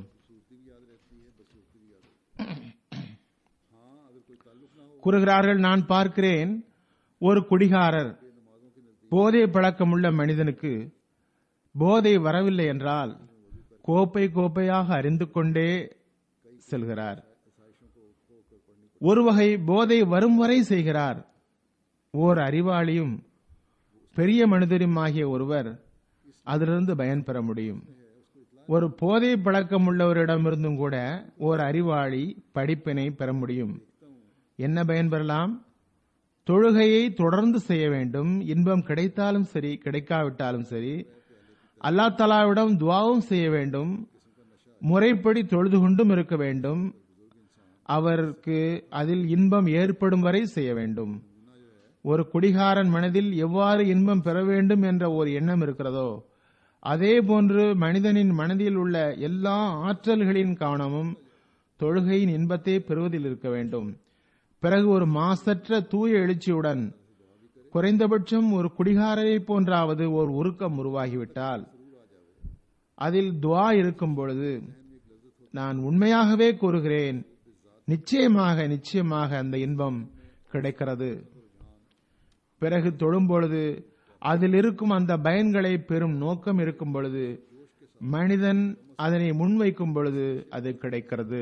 கூறுகிறார்கள் நான் பார்க்கிறேன் ஒரு குடிகாரர் போதை பழக்கமுள்ள மனிதனுக்கு போதை வரவில்லை என்றால் கோப்பை கோப்பையாக அறிந்து கொண்டே செல்கிறார் ஒரு வகை போதை வரும் வரை செய்கிறார் ஓர் அறிவாளியும் பெரிய மனிதரும் ஆகிய ஒருவர் அதிலிருந்து பயன் பெற முடியும் ஒரு போதை பழக்கம் உள்ளவரிடமிருந்தும் கூட ஓர் அறிவாளி படிப்பினை பெற முடியும் என்ன பயன் பெறலாம் தொழுகையை தொடர்ந்து செய்ய வேண்டும் இன்பம் கிடைத்தாலும் சரி கிடைக்காவிட்டாலும் சரி அல்லா தலாவிடம் துவாவும் செய்ய வேண்டும் முறைப்படி தொழுது கொண்டும் இருக்க வேண்டும் அவருக்கு அதில் இன்பம் ஏற்படும் வரை செய்ய வேண்டும் ஒரு குடிகாரன் மனதில் எவ்வாறு இன்பம் பெற வேண்டும் என்ற ஒரு எண்ணம் இருக்கிறதோ அதே போன்று மனிதனின் மனதில் உள்ள எல்லா ஆற்றல்களின் கவனமும் தொழுகையின் இன்பத்தை பெறுவதில் இருக்க வேண்டும் பிறகு ஒரு மாசற்ற தூய எழுச்சியுடன் குறைந்தபட்சம் ஒரு குடிகாரரை போன்றாவது ஒரு உருக்கம் உருவாகிவிட்டால் அதில் துவா இருக்கும் பொழுது நான் உண்மையாகவே கூறுகிறேன் நிச்சயமாக நிச்சயமாக அந்த இன்பம் கிடைக்கிறது பிறகு தொழும் பொழுது அதில் இருக்கும் அந்த பயன்களை பெறும் நோக்கம் இருக்கும் பொழுது மனிதன் அதனை முன்வைக்கும் பொழுது அது கிடைக்கிறது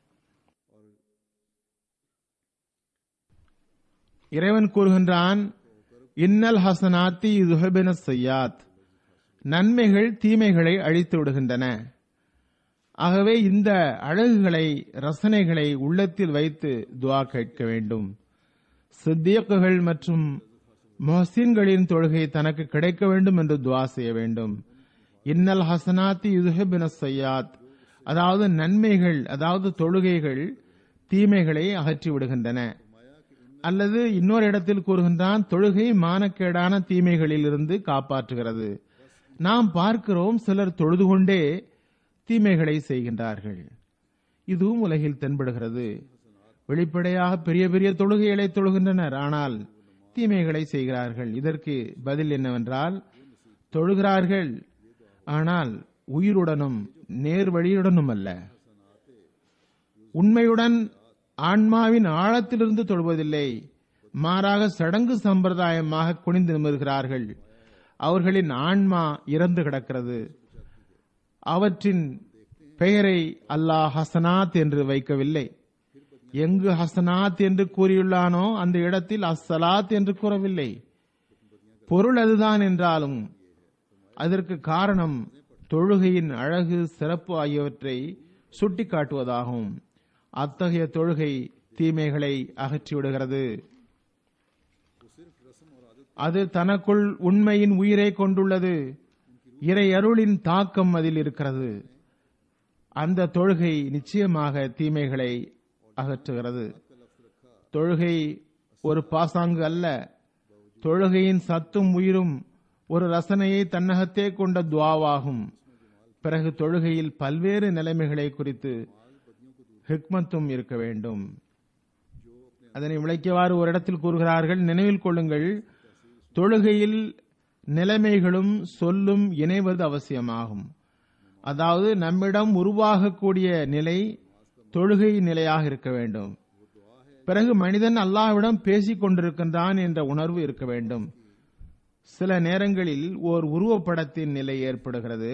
இறைவன் கூறுகின்றான் இன்னல் ஹசனாத்தி யுஹபின செய்யாத் நன்மைகள் தீமைகளை அழித்து விடுகின்றன ஆகவே இந்த அழகுகளை ரசனைகளை உள்ளத்தில் வைத்து துவா கேட்க வேண்டும் சித்தியக்குகள் மற்றும் மொஹசின்களின் தொழுகை தனக்கு கிடைக்க வேண்டும் என்று துவா செய்ய வேண்டும் இன்னல் ஹசனாத்தி யுஹபின செய்யாத் அதாவது நன்மைகள் அதாவது தொழுகைகள் தீமைகளை அகற்றி விடுகின்றன அல்லது இன்னொரு இடத்தில் கூறுகின்றான் தொழுகை மானக்கேடான தீமைகளில் இருந்து காப்பாற்றுகிறது நாம் பார்க்கிறோம் சிலர் தொழுது கொண்டே தீமைகளை செய்கின்றார்கள் இதுவும் உலகில் தென்படுகிறது வெளிப்படையாக பெரிய பெரிய தொழுகைகளை தொழுகின்றனர் ஆனால் தீமைகளை செய்கிறார்கள் இதற்கு பதில் என்னவென்றால் தொழுகிறார்கள் ஆனால் உயிருடனும் நேர் வழியுடனும் அல்ல உண்மையுடன் ஆன்மாவின் ஆழத்திலிருந்து தொழுவதில்லை மாறாக சடங்கு சம்பிரதாயமாக குனிந்து நிமிர்கிறார்கள் அவர்களின் ஆன்மா இறந்து கிடக்கிறது அவற்றின் பெயரை அல்லாஹ் ஹசனாத் என்று வைக்கவில்லை எங்கு ஹசனாத் என்று கூறியுள்ளானோ அந்த இடத்தில் அஸ்ஸலாத் என்று கூறவில்லை பொருள் அதுதான் என்றாலும் அதற்கு காரணம் தொழுகையின் அழகு சிறப்பு ஆகியவற்றை சுட்டிக்காட்டுவதாகும் அத்தகைய தொழுகை தீமைகளை அகற்றிவிடுகிறது அது தனக்குள் உண்மையின் உயிரை கொண்டுள்ளது இறை அருளின் தாக்கம் அதில் இருக்கிறது அந்த தொழுகை நிச்சயமாக தீமைகளை அகற்றுகிறது தொழுகை ஒரு பாசாங்கு அல்ல தொழுகையின் சத்தும் உயிரும் ஒரு ரசனையை தன்னகத்தே கொண்ட துவாவாகும் பிறகு தொழுகையில் பல்வேறு நிலைமைகளை குறித்து ஹிக்மத்தும் இருக்க வேண்டும் அதனை விளக்கியவாறு ஒரு இடத்தில் கூறுகிறார்கள் நினைவில் கொள்ளுங்கள் தொழுகையில் நிலைமைகளும் சொல்லும் இணைவது அவசியமாகும் அதாவது நம்மிடம் உருவாகக்கூடிய நிலை தொழுகை நிலையாக இருக்க வேண்டும் பிறகு மனிதன் அல்லாஹ்விடம் பேசிக் கொண்டிருக்கின்றான் என்ற உணர்வு இருக்க வேண்டும் சில நேரங்களில் ஓர் உருவப்படத்தின் நிலை ஏற்படுகிறது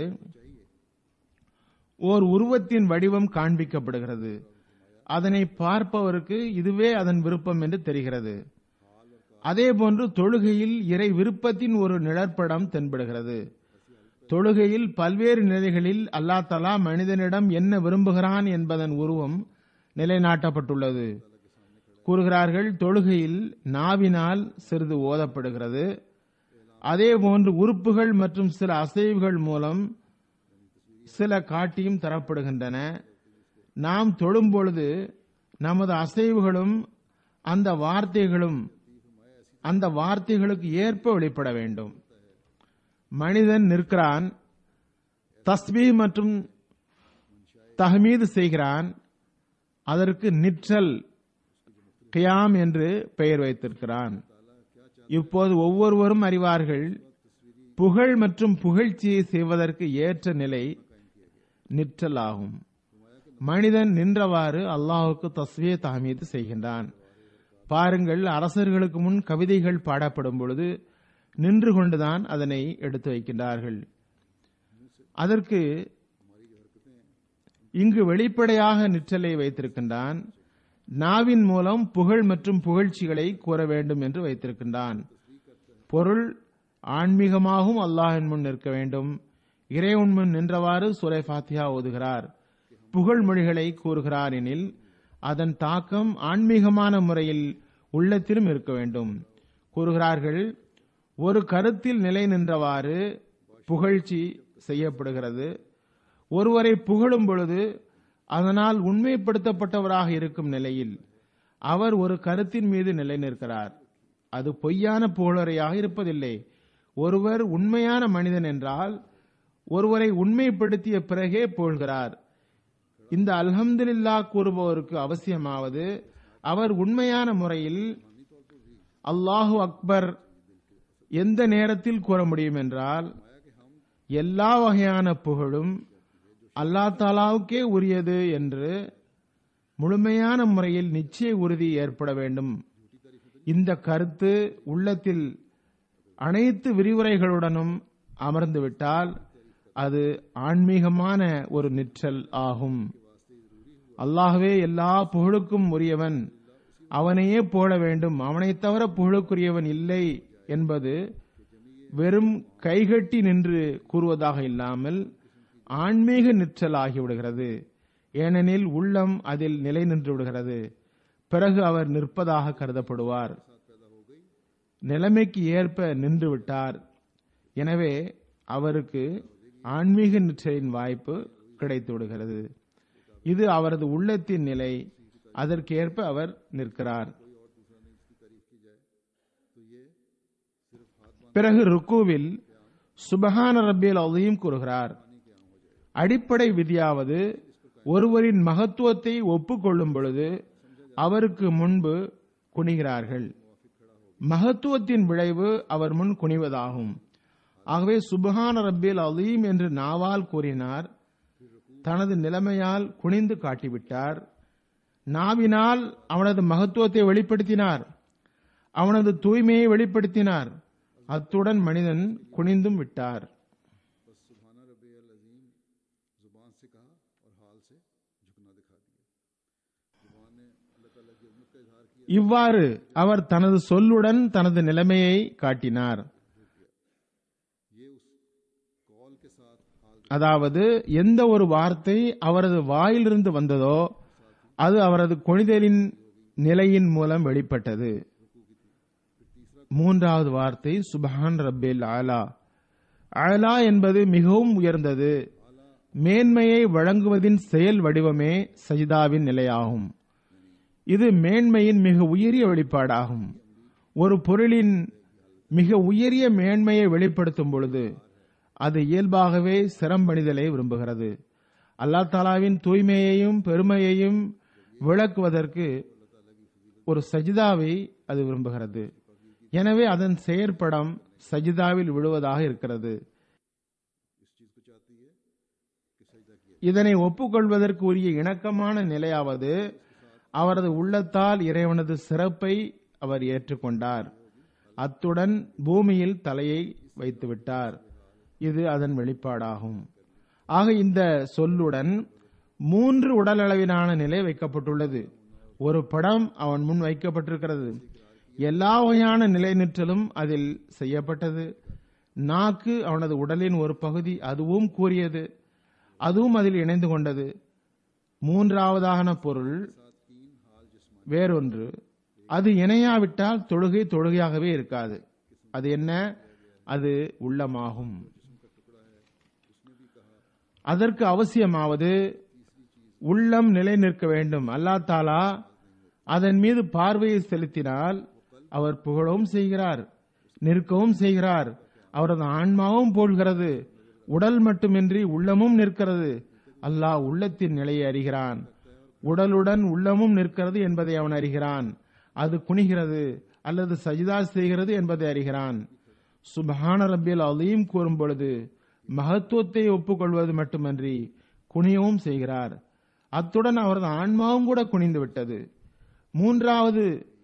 ஓர் உருவத்தின் வடிவம் காண்பிக்கப்படுகிறது அதனை பார்ப்பவருக்கு இதுவே அதன் விருப்பம் என்று தெரிகிறது அதேபோன்று தொழுகையில் இறை விருப்பத்தின் ஒரு நிழற்படம் தென்படுகிறது தொழுகையில் பல்வேறு நிலைகளில் அல்லா தலா மனிதனிடம் என்ன விரும்புகிறான் என்பதன் உருவம் நிலைநாட்டப்பட்டுள்ளது கூறுகிறார்கள் தொழுகையில் நாவினால் சிறிது ஓதப்படுகிறது அதேபோன்று உறுப்புகள் மற்றும் சில அசைவுகள் மூலம் சில காட்டியும் தரப்படுகின்றன நாம் தொழும் பொழுது நமது அசைவுகளும் அந்த வார்த்தைகளும் அந்த வார்த்தைகளுக்கு ஏற்ப வெளிப்பட வேண்டும் மனிதன் நிற்கிறான் தஸ்பீ மற்றும் தஹ்மீது செய்கிறான் அதற்கு நிற்றல் கியாம் என்று பெயர் வைத்திருக்கிறான் இப்போது ஒவ்வொருவரும் அறிவார்கள் புகழ் மற்றும் புகழ்ச்சியை செய்வதற்கு ஏற்ற நிலை நிற்றல் ஆகும் மனிதன் நின்றவாறு அல்லாஹுக்கு தஸ்விய தஹமீது செய்கின்றான் பாருங்கள் அரசர்களுக்கு முன் கவிதைகள் பாடப்படும் பொழுது நின்று கொண்டுதான் அதனை எடுத்து வைக்கின்றார்கள் அதற்கு இங்கு வெளிப்படையாக நிற்றலை வைத்திருக்கின்றான் நாவின் மூலம் புகழ் மற்றும் புகழ்ச்சிகளை கூற வேண்டும் என்று வைத்திருக்கின்றான் பொருள் ஆன்மீகமாகவும் அல்லாஹின் முன் நிற்க வேண்டும் இறைவன் முன் நின்றவாறு சுரை ஃபாத்தியா ஓதுகிறார் புகழ் மொழிகளை கூறுகிறார் எனில் அதன் தாக்கம் ஆன்மீகமான முறையில் உள்ளத்திலும் இருக்க வேண்டும் கூறுகிறார்கள் ஒரு கருத்தில் நிலை நின்றவாறு புகழ்ச்சி செய்யப்படுகிறது ஒருவரை புகழும் பொழுது அதனால் உண்மைப்படுத்தப்பட்டவராக இருக்கும் நிலையில் அவர் ஒரு கருத்தின் மீது நிலை நிற்கிறார் அது பொய்யான புகழறையாக இருப்பதில்லை ஒருவர் உண்மையான மனிதன் என்றால் ஒருவரை உண்மைப்படுத்திய பிறகே புகழ்கிறார் இந்த அல்ஹம்துலில்லா கூறுபவருக்கு அவசியமாவது அவர் உண்மையான முறையில் அல்லாஹு அக்பர் எந்த நேரத்தில் கூற முடியும் என்றால் எல்லா வகையான புகழும் அல்லா தாலாவுக்கே உரியது என்று முழுமையான முறையில் நிச்சய உறுதி ஏற்பட வேண்டும் இந்த கருத்து உள்ளத்தில் அனைத்து விரிவுரைகளுடனும் அமர்ந்துவிட்டால் அது ஆன்மீகமான ஒரு நிற்றல் ஆகும் அல்லாஹ்வே எல்லா புகழுக்கும் உரியவன் அவனையே போட வேண்டும் அவனைத் தவிர புகழுக்குரியவன் இல்லை என்பது வெறும் கைகட்டி நின்று கூறுவதாக இல்லாமல் ஆன்மீக நிற்றல் ஆகிவிடுகிறது ஏனெனில் உள்ளம் அதில் நிலை நின்று விடுகிறது பிறகு அவர் நிற்பதாக கருதப்படுவார் நிலைமைக்கு ஏற்ப நின்று விட்டார் எனவே அவருக்கு ஆன்மீக நிற்றலின் வாய்ப்பு கிடைத்து விடுகிறது இது அவரது உள்ளத்தின் நிலை அதற்கேற்ப அவர் நிற்கிறார் பிறகு ருக்குவில் சுபஹான ரப்பியல் அதையும் கூறுகிறார் அடிப்படை விதியாவது ஒருவரின் மகத்துவத்தை ஒப்புக்கொள்ளும் பொழுது அவருக்கு முன்பு குனிகிறார்கள் மகத்துவத்தின் விளைவு அவர் முன் குனிவதாகும் ஆகவே சுபஹான ரப்பியல் அலீம் என்று நாவால் கூறினார் தனது நிலைமையால் குனிந்து காட்டிவிட்டார் நாவினால் அவனது மகத்துவத்தை வெளிப்படுத்தினார் அவனது தூய்மையை வெளிப்படுத்தினார் அத்துடன் மனிதன் குனிந்தும் விட்டார் बस सुबहाना रबी अजीम जुबान से कहा और हाल से झुकना दिखा दिया जुबान ने अल्लाह ताला की अजमत का इजहार किया இவ்வாறு அவர் தனது சொல்லுடன் தனது நிலைமையை காட்டினார் ये उस कॉल के साथ हाल அதாவது எந்த ஒரு வார்த்தை அவரது வாயிலிருந்து வந்ததோ அது அவரது கொணிதலின் நிலையின் மூலம் வெளிப்பட்டது மூன்றாவது வார்த்தை சுபஹான் ரப்பில் ஆலா ஆலா என்பது மிகவும் உயர்ந்தது மேன்மையை வழங்குவதின் செயல் வடிவமே சஜிதாவின் நிலையாகும் இது மேன்மையின் மிக உயரிய வெளிப்பாடாகும் ஒரு பொருளின் மிக உயரிய மேன்மையை வெளிப்படுத்தும் பொழுது அது இயல்பாகவே சிரம்பணிதலை விரும்புகிறது அல்லா தாலாவின் தூய்மையையும் பெருமையையும் விளக்குவதற்கு ஒரு சஜிதாவை அது விரும்புகிறது எனவே அதன் செயற்படம் சஜிதாவில் விழுவதாக இருக்கிறது इस चीज को चाहती है कि सजदा किया இதனை ஒப்புக்கொள்வதற்கு உரிய இணக்கமான நிலையாவது அவரது உள்ளத்தால் இறைவனது சிறப்பை அவர் ஏற்றுக்கொண்டார் அத்துடன் பூமியில் தலையை வைத்து விட்டார் இது அதன் வெளிப்பாடாகும் ஆக இந்த சொல்லுடன் மூன்று உடல் அளவிலான நிலை வைக்கப்பட்டுள்ளது ஒரு படம் அவன் முன் வைக்கப்பட்டிருக்கிறது எல்லா வகையான நிலைநிற்றலும் அதில் செய்யப்பட்டது நாக்கு அவனது உடலின் ஒரு பகுதி அதுவும் கூறியது அதுவும் அதில் இணைந்து கொண்டது மூன்றாவதான பொருள் வேறொன்று அது இணையாவிட்டால் தொழுகை தொழுகையாகவே இருக்காது அது என்ன அது உள்ளமாகும் அதற்கு அவசியமாவது உள்ளம் நிலை நிற்க வேண்டும் அல்லா தாலா அதன் மீது பார்வையை செலுத்தினால் அவர் புகழவும் செய்கிறார் நிற்கவும் செய்கிறார் அவரது ஆன்மாவும் போல்கிறது உடல் மட்டுமின்றி உள்ளமும் நிற்கிறது அல்லாஹ் உள்ளத்தின் நிலையை அறிகிறான் உடலுடன் உள்ளமும் நிற்கிறது என்பதை அவன் அறிகிறான் அது குனிகிறது அல்லது சஜிதா செய்கிறது என்பதை அறிகிறான் சுபஹான ரப்பியல் அலீம் கூறும் பொழுது மகத்துவத்தை ஒப்புக்கொள்வது மட்டுமன்றி குனியவும் செய்கிறார் அத்துடன் அவரது ஆன்மாவும் கூட குனிந்து விட்டது மூன்றாவது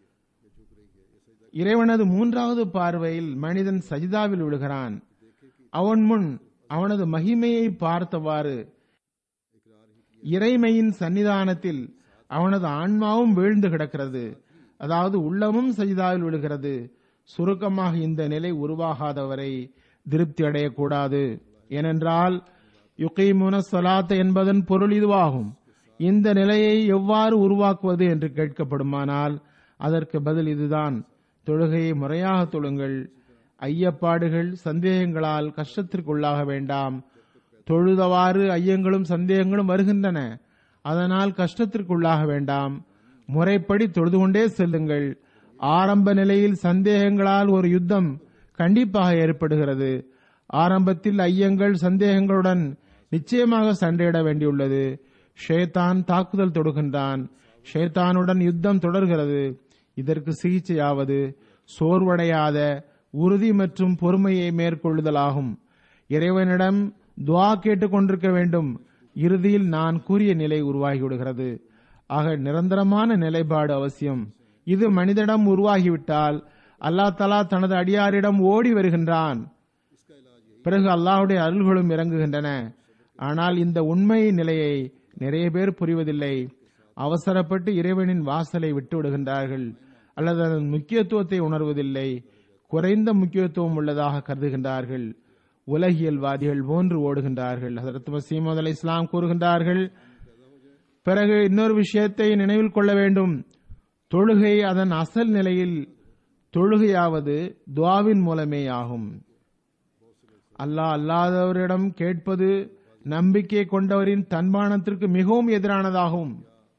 இறைவனது மூன்றாவது பார்வையில் மனிதன் சஜிதாவில் விழுகிறான் அவன் முன் அவனது மகிமையை பார்த்தவாறு இறைமையின் சன்னிதானத்தில் அவனது ஆன்மாவும் வீழ்ந்து கிடக்கிறது அதாவது உள்ளமும் சஜிதாவில் விழுகிறது சுருக்கமாக இந்த நிலை உருவாகாதவரை திருப்தி அடையக்கூடாது ஏனென்றால் யுகைமுன சலாத் என்பதன் பொருள் இதுவாகும் இந்த நிலையை எவ்வாறு உருவாக்குவது என்று கேட்கப்படுமானால் அதற்கு பதில் இதுதான் தொழுகையை முறையாக தொழுங்கள் ஐயப்பாடுகள் சந்தேகங்களால் கஷ்டத்திற்குள்ளாக வேண்டாம் தொழுதவாறு ஐயங்களும் சந்தேகங்களும் வருகின்றன அதனால் கஷ்டத்திற்குள்ளாக வேண்டாம் முறைப்படி தொழுது கொண்டே செல்லுங்கள் ஆரம்ப நிலையில் சந்தேகங்களால் ஒரு யுத்தம் கண்டிப்பாக ஏற்படுகிறது ஆரம்பத்தில் ஐயங்கள் சந்தேகங்களுடன் நிச்சயமாக சண்டையிட வேண்டியுள்ளது ஷேத்தான் தாக்குதல் தொடுகின்றான் ஷேத்தானுடன் யுத்தம் தொடர்கிறது இதற்கு சிகிச்சையாவது சோர்வடையாத உறுதி மற்றும் பொறுமையை மேற்கொள்ளுதலாகும் இறைவனிடம் துவா கேட்டுக் கொண்டிருக்க வேண்டும் இறுதியில் நான் கூறிய நிலை உருவாகிவிடுகிறது ஆக நிரந்தரமான நிலைப்பாடு அவசியம் இது மனிதனிடம் உருவாகிவிட்டால் அல்லா தலா தனது அடியாரிடம் ஓடி வருகின்றான் பிறகு அல்லாஹுடைய அருள்களும் இறங்குகின்றன ஆனால் இந்த உண்மை நிலையை நிறைய பேர் புரிவதில்லை அவசரப்பட்டு இறைவனின் வாசலை விட்டு விடுகின்றார்கள் அல்லது அதன் முக்கியத்துவத்தை உணர்வதில்லை குறைந்த முக்கியத்துவம் உள்ளதாக கருதுகின்றார்கள் உலகியல்வாதிகள் போன்று ஓடுகின்றார்கள் ஹசரத் மசீமது அலி இஸ்லாம் கூறுகின்றார்கள் பிறகு இன்னொரு விஷயத்தை நினைவில் கொள்ள வேண்டும் தொழுகை அதன் அசல் நிலையில் தொழுகையாவது துவாவின் மூலமே ஆகும் அல்லாஹ் அல்லாதவரிடம் கேட்பது நம்பிக்கை கொண்டவரின் தன்மானத்திற்கு மிகவும் எதிரானதாகும்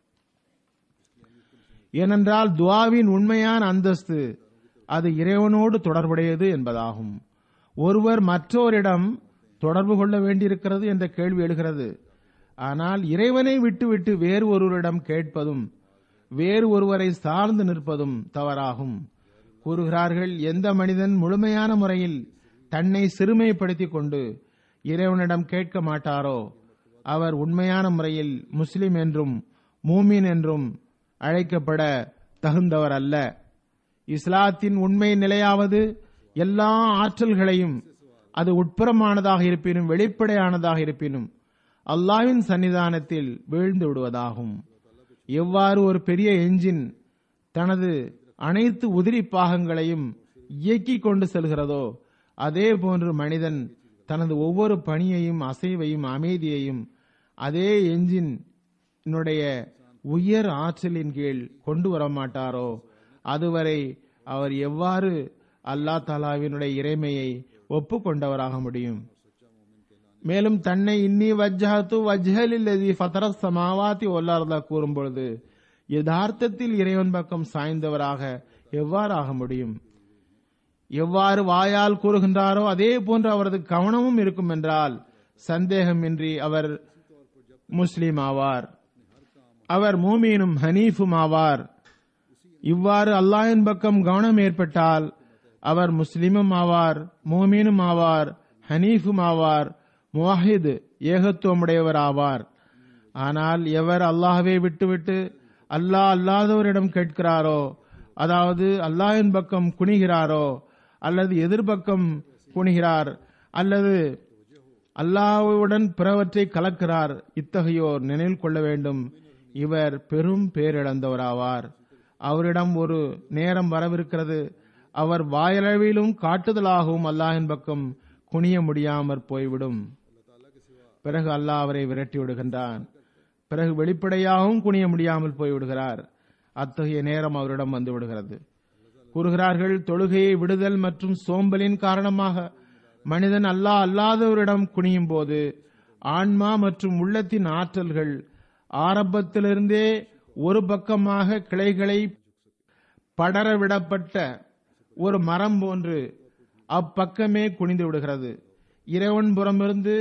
ஏனென்றால் துவாவின் உண்மையான அந்தஸ்து அது இறைவனோடு தொடர்புடையது என்பதாகும் ஒருவர் மற்றோரிடம் தொடர்பு கொள்ள வேண்டியிருக்கிறது என்ற கேள்வி எழுகிறது ஆனால் இறைவனை விட்டுவிட்டு வேறு ஒருவரிடம் கேட்பதும் வேறு ஒருவரை சார்ந்து நிற்பதும் தவறாகும் கூறுகிறார்கள் எந்த மனிதன் முழுமையான முறையில் தன்னை சிறுமைப்படுத்திக் கொண்டு இறைவனிடம் கேட்க மாட்டாரோ அவர் உண்மையான முறையில் முஸ்லிம் என்றும் மூமின் என்றும் அழைக்கப்பட தகுந்தவர் அல்ல இஸ்லாத்தின் உண்மை நிலையாவது எல்லா ஆற்றல்களையும் அது உட்புறமானதாக இருப்பினும் வெளிப்படையானதாக இருப்பினும் அல்லாவின் சன்னிதானத்தில் வீழ்ந்து விடுவதாகும் எவ்வாறு ஒரு பெரிய என்ஜின் தனது அனைத்து உதிரி பாகங்களையும் இயக்கிக் கொண்டு செல்கிறதோ அதே போன்று மனிதன் தனது ஒவ்வொரு பணியையும் அசைவையும் அமைதியையும் அதே என்ஜின் உயர் ஆற்றலின் கீழ் கொண்டு வர மாட்டாரோ அதுவரை அவர் எவ்வாறு அல்லா தாலாவினுடைய இறைமையை ஒப்புக்கொண்டவராக முடியும் மேலும் தன்னை இன்னி வஜ்ஜஹத்து வஜ்ஹலில்லதி ஃபதர சமாவாதி ஒல்லாரதா கூறும் பொழுது யதார்த்தத்தில் இறைவன் பக்கம் சாய்ந்தவராக எவ்வாறு ஆக முடியும் எவ்வாறு வாயால் கூறுகின்றாரோ அதே போன்று அவரது கவனமும் இருக்கும் என்றால் சந்தேகமின்றி அவர் முஸ்லிம் ஆவார் அவர் மூமீனும் ஹனீஃபும் ஆவார் இவ்வாறு அல்லாஹின் பக்கம் கவனம் ஏற்பட்டால் அவர் முஸ்லிமும் ஆவார் மூமீனும் ஆவார் ஹனீஃபும் ஆவார் முவாஹித் ஏகத்துவமுடையவர் ஆவார் ஆனால் எவர் அல்லாஹ்வை விட்டுவிட்டு அல்லாஹ் அல்லாதவரிடம் கேட்கிறாரோ அதாவது அல்லாஹ்வின் பக்கம் குனிகிறாரோ அல்லது எதிர்பக்கம் குனிகிறார் அல்லது அல்லாஹ்வுடன் பிறவற்றை கலக்கிறார் இத்தகையோர் நினைவில் கொள்ள வேண்டும் இவர் பெரும் பேரிழந்தவராவார் அவரிடம் ஒரு நேரம் வரவிருக்கிறது அவர் வாயளவிலும் காட்டுதலாகவும் அல்லாஹ்வின் பக்கம் குனிய முடியாமற் போய்விடும் பிறகு அல்லாஹ் அவரை விரட்டி விடுகின்றான் பிறகு வெளிப்படையாகவும் குனிய முடியாமல் போய்விடுகிறார் அத்தகைய நேரம் அவரிடம் வந்து விடுகிறது கூறுகிறார்கள் தொழுகையை விடுதல் மற்றும் சோம்பலின் காரணமாக மனிதன் அல்லாஹ் அல்லாதவரிடம் குனியும் போது ஆன்மா மற்றும் உள்ளத்தின் ஆற்றல்கள் ஆரம்பத்திலிருந்தே ஒரு பக்கமாக கிளைகளை படரவிடப்பட்ட ஒரு மரம் போன்று அப்பக்கமே குனிந்து விடுகிறது இறைவன் புறமிருந்து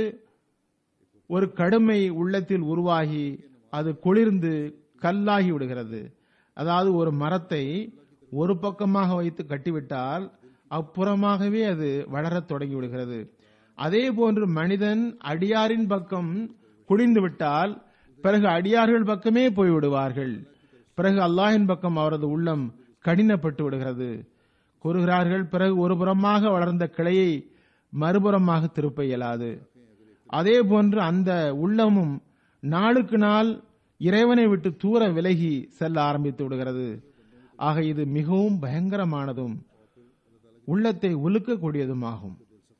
ஒரு கடுமை உள்ளத்தில் உருவாகி அது குளிர்ந்து கல்லாகி விடுகிறது அதாவது ஒரு மரத்தை ஒரு பக்கமாக வைத்து கட்டிவிட்டால் அப்புறமாகவே அது வளரத் தொடங்கி விடுகிறது அதே போன்று மனிதன் அடியாரின் பக்கம் குடிந்து விட்டால் பிறகு அடியார்கள் பக்கமே போய்விடுவார்கள் பிறகு அல்லாஹின் பக்கம் அவரது உள்ளம் கடினப்பட்டு விடுகிறது கூறுகிறார்கள் பிறகு ஒரு புறமாக வளர்ந்த கிளையை மறுபுறமாக திருப்ப இயலாது அதே போன்று அந்த உள்ளமும் நாளுக்கு நாள் இறைவனை விட்டு தூர விலகி செல்ல ஆரம்பித்து விடுகிறது ஆக இது மிகவும் பயங்கரமானதும் உள்ளத்தை உலுக்கக்கூடியதுமாகும்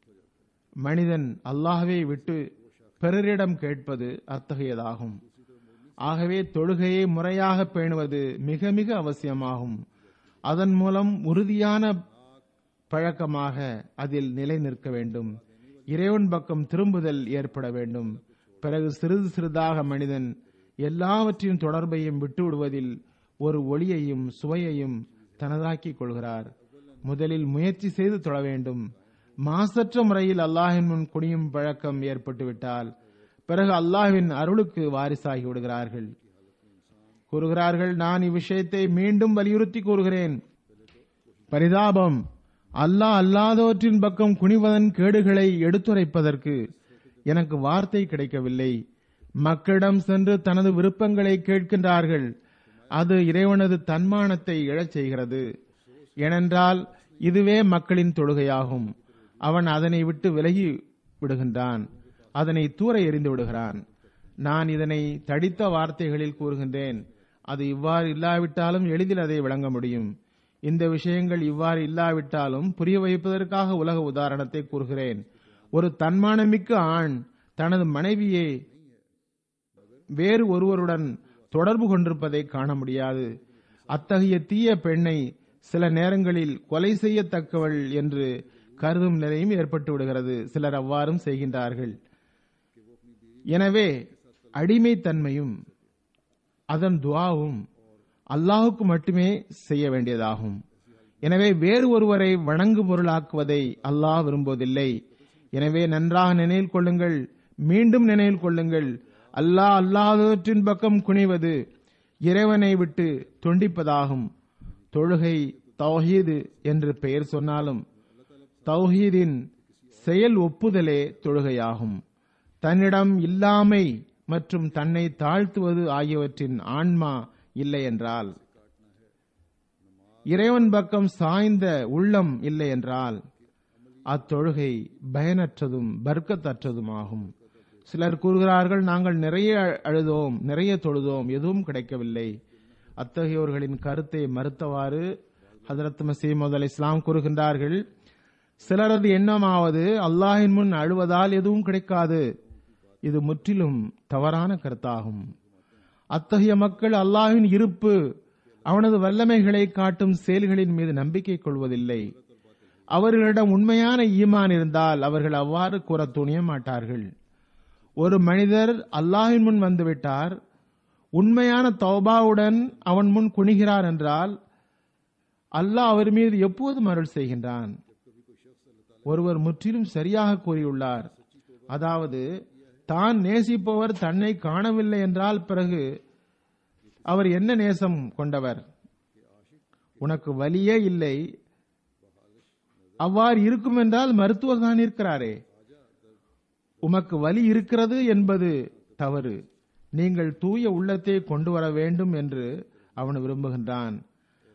மனிதன் அல்லாஹ்வை விட்டு பிறரிடம் கேட்பது அத்தகையதாகும் ஆகவே தொழுகையை முறையாக பேணுவது மிக மிக அவசியமாகும் அதன் மூலம் உறுதியான பழக்கமாக அதில் நிலை நிற்க வேண்டும் இறைவன் பக்கம் திரும்புதல் ஏற்பட வேண்டும் பிறகு சிறிது சிறிதாக மனிதன் எல்லாவற்றையும் தொடர்பையும் விட்டுவிடுவதில் ஒரு ஒளியையும் சுவையையும் தனதாக்கிக் கொள்கிறார் முதலில் முயற்சி செய்து தொழ வேண்டும் மாசற்ற முறையில் அல்லாஹின் முன் குனியும் பழக்கம் ஏற்பட்டுவிட்டால் பிறகு அல்லாஹ்வின் அருளுக்கு வாரிசாகி விடுகிறார்கள் கூறுகிறார்கள் நான் இவ்விஷயத்தை மீண்டும் வலியுறுத்தி கூறுகிறேன் பரிதாபம் அல்லாஹ் அல்லாதவற்றின் பக்கம் குனிவதன் கேடுகளை எடுத்துரைப்பதற்கு எனக்கு வார்த்தை கிடைக்கவில்லை மக்களிடம் சென்று தனது விருப்பங்களை கேட்கின்றார்கள் அது இறைவனது தன்மானத்தை எழச் செய்கிறது ஏனென்றால் இதுவே மக்களின் தொழுகையாகும் அவன் அதனை விட்டு விலகி விடுகின்றான் அதனை தூர எறிந்து விடுகிறான் நான் இதனை தடித்த வார்த்தைகளில் கூறுகின்றேன் அது இவ்வாறு இல்லாவிட்டாலும் எளிதில் அதை விளங்க முடியும் இந்த விஷயங்கள் இவ்வாறு இல்லாவிட்டாலும் புரிய வைப்பதற்காக உலக உதாரணத்தை கூறுகிறேன் ஒரு தன்மானமிக்க ஆண் தனது மனைவியை வேறு ஒருவருடன் தொடர்பு கொண்டிருப்பதை காண முடியாது அத்தகைய தீய பெண்ணை சில நேரங்களில் கொலை செய்யத்தக்கவள் என்று கருதும் நிலையும் ஏற்பட்டு விடுகிறது சிலர் அவ்வாறும் செய்கின்றார்கள் எனவே அடிமைத்தன்மையும் அதன் துவாவும் அல்லாஹுக்கு மட்டுமே செய்ய வேண்டியதாகும் எனவே வேறு ஒருவரை வணங்கு பொருளாக்குவதை அல்லாஹ் விரும்புவதில்லை எனவே நன்றாக நினைவில் கொள்ளுங்கள் மீண்டும் நினைவில் கொள்ளுங்கள் அல்லாஹ் அல்லாதவற்றின் பக்கம் குனிவது இறைவனை விட்டு துண்டிப்பதாகும் தொழுகை தௌஹீது என்று பெயர் சொன்னாலும் தௌஹீதின் செயல் ஒப்புதலே தொழுகையாகும் தன்னிடம் இல்லாமை மற்றும் தன்னை தாழ்த்துவது ஆகியவற்றின் ஆன்மா இல்லை என்றால் இறைவன் பக்கம் சாய்ந்த உள்ளம் இல்லை என்றால் அத்தொழுகை பயனற்றதும் பர்க்கத்தற்றதுமாகும் சிலர் கூறுகிறார்கள் நாங்கள் நிறைய அழுதோம் நிறைய தொழுதோம் எதுவும் கிடைக்கவில்லை அத்தகையோர்களின் கருத்தை மறுத்தவாறு ஹதரத் மசீமது அலி இஸ்லாம் கூறுகின்றார்கள் சிலரது எண்ணமாவது அல்லாஹின் முன் அழுவதால் எதுவும் கிடைக்காது இது முற்றிலும் தவறான கருத்தாகும் அத்தகைய மக்கள் அல்லாஹின் இருப்பு அவனது வல்லமைகளை காட்டும் செயல்களின் மீது நம்பிக்கை கொள்வதில்லை அவர்களிடம் உண்மையான ஈமான் இருந்தால் அவர்கள் அவ்வாறு கூற துணிய மாட்டார்கள் ஒரு மனிதர் அல்லாஹின் முன் வந்துவிட்டார் உண்மையான தௌபாவுடன் அவன் முன் குனிகிறார் என்றால் அல்லாஹ் அவர் மீது எப்போதும் அருள் செய்கின்றான் ஒருவர் முற்றிலும் சரியாக கூறியுள்ளார் அதாவது தான் நேசிப்பவர் தன்னை காணவில்லை என்றால் பிறகு அவர் என்ன நேசம் கொண்டவர் உனக்கு வலியே இல்லை அவ்வாறு இருக்கும் என்றால் மருத்துவர் தான் இருக்கிறாரே உமக்கு வலி இருக்கிறது என்பது தவறு நீங்கள் தூய உள்ளத்தை கொண்டு வர வேண்டும் என்று அவன் விரும்புகின்றான்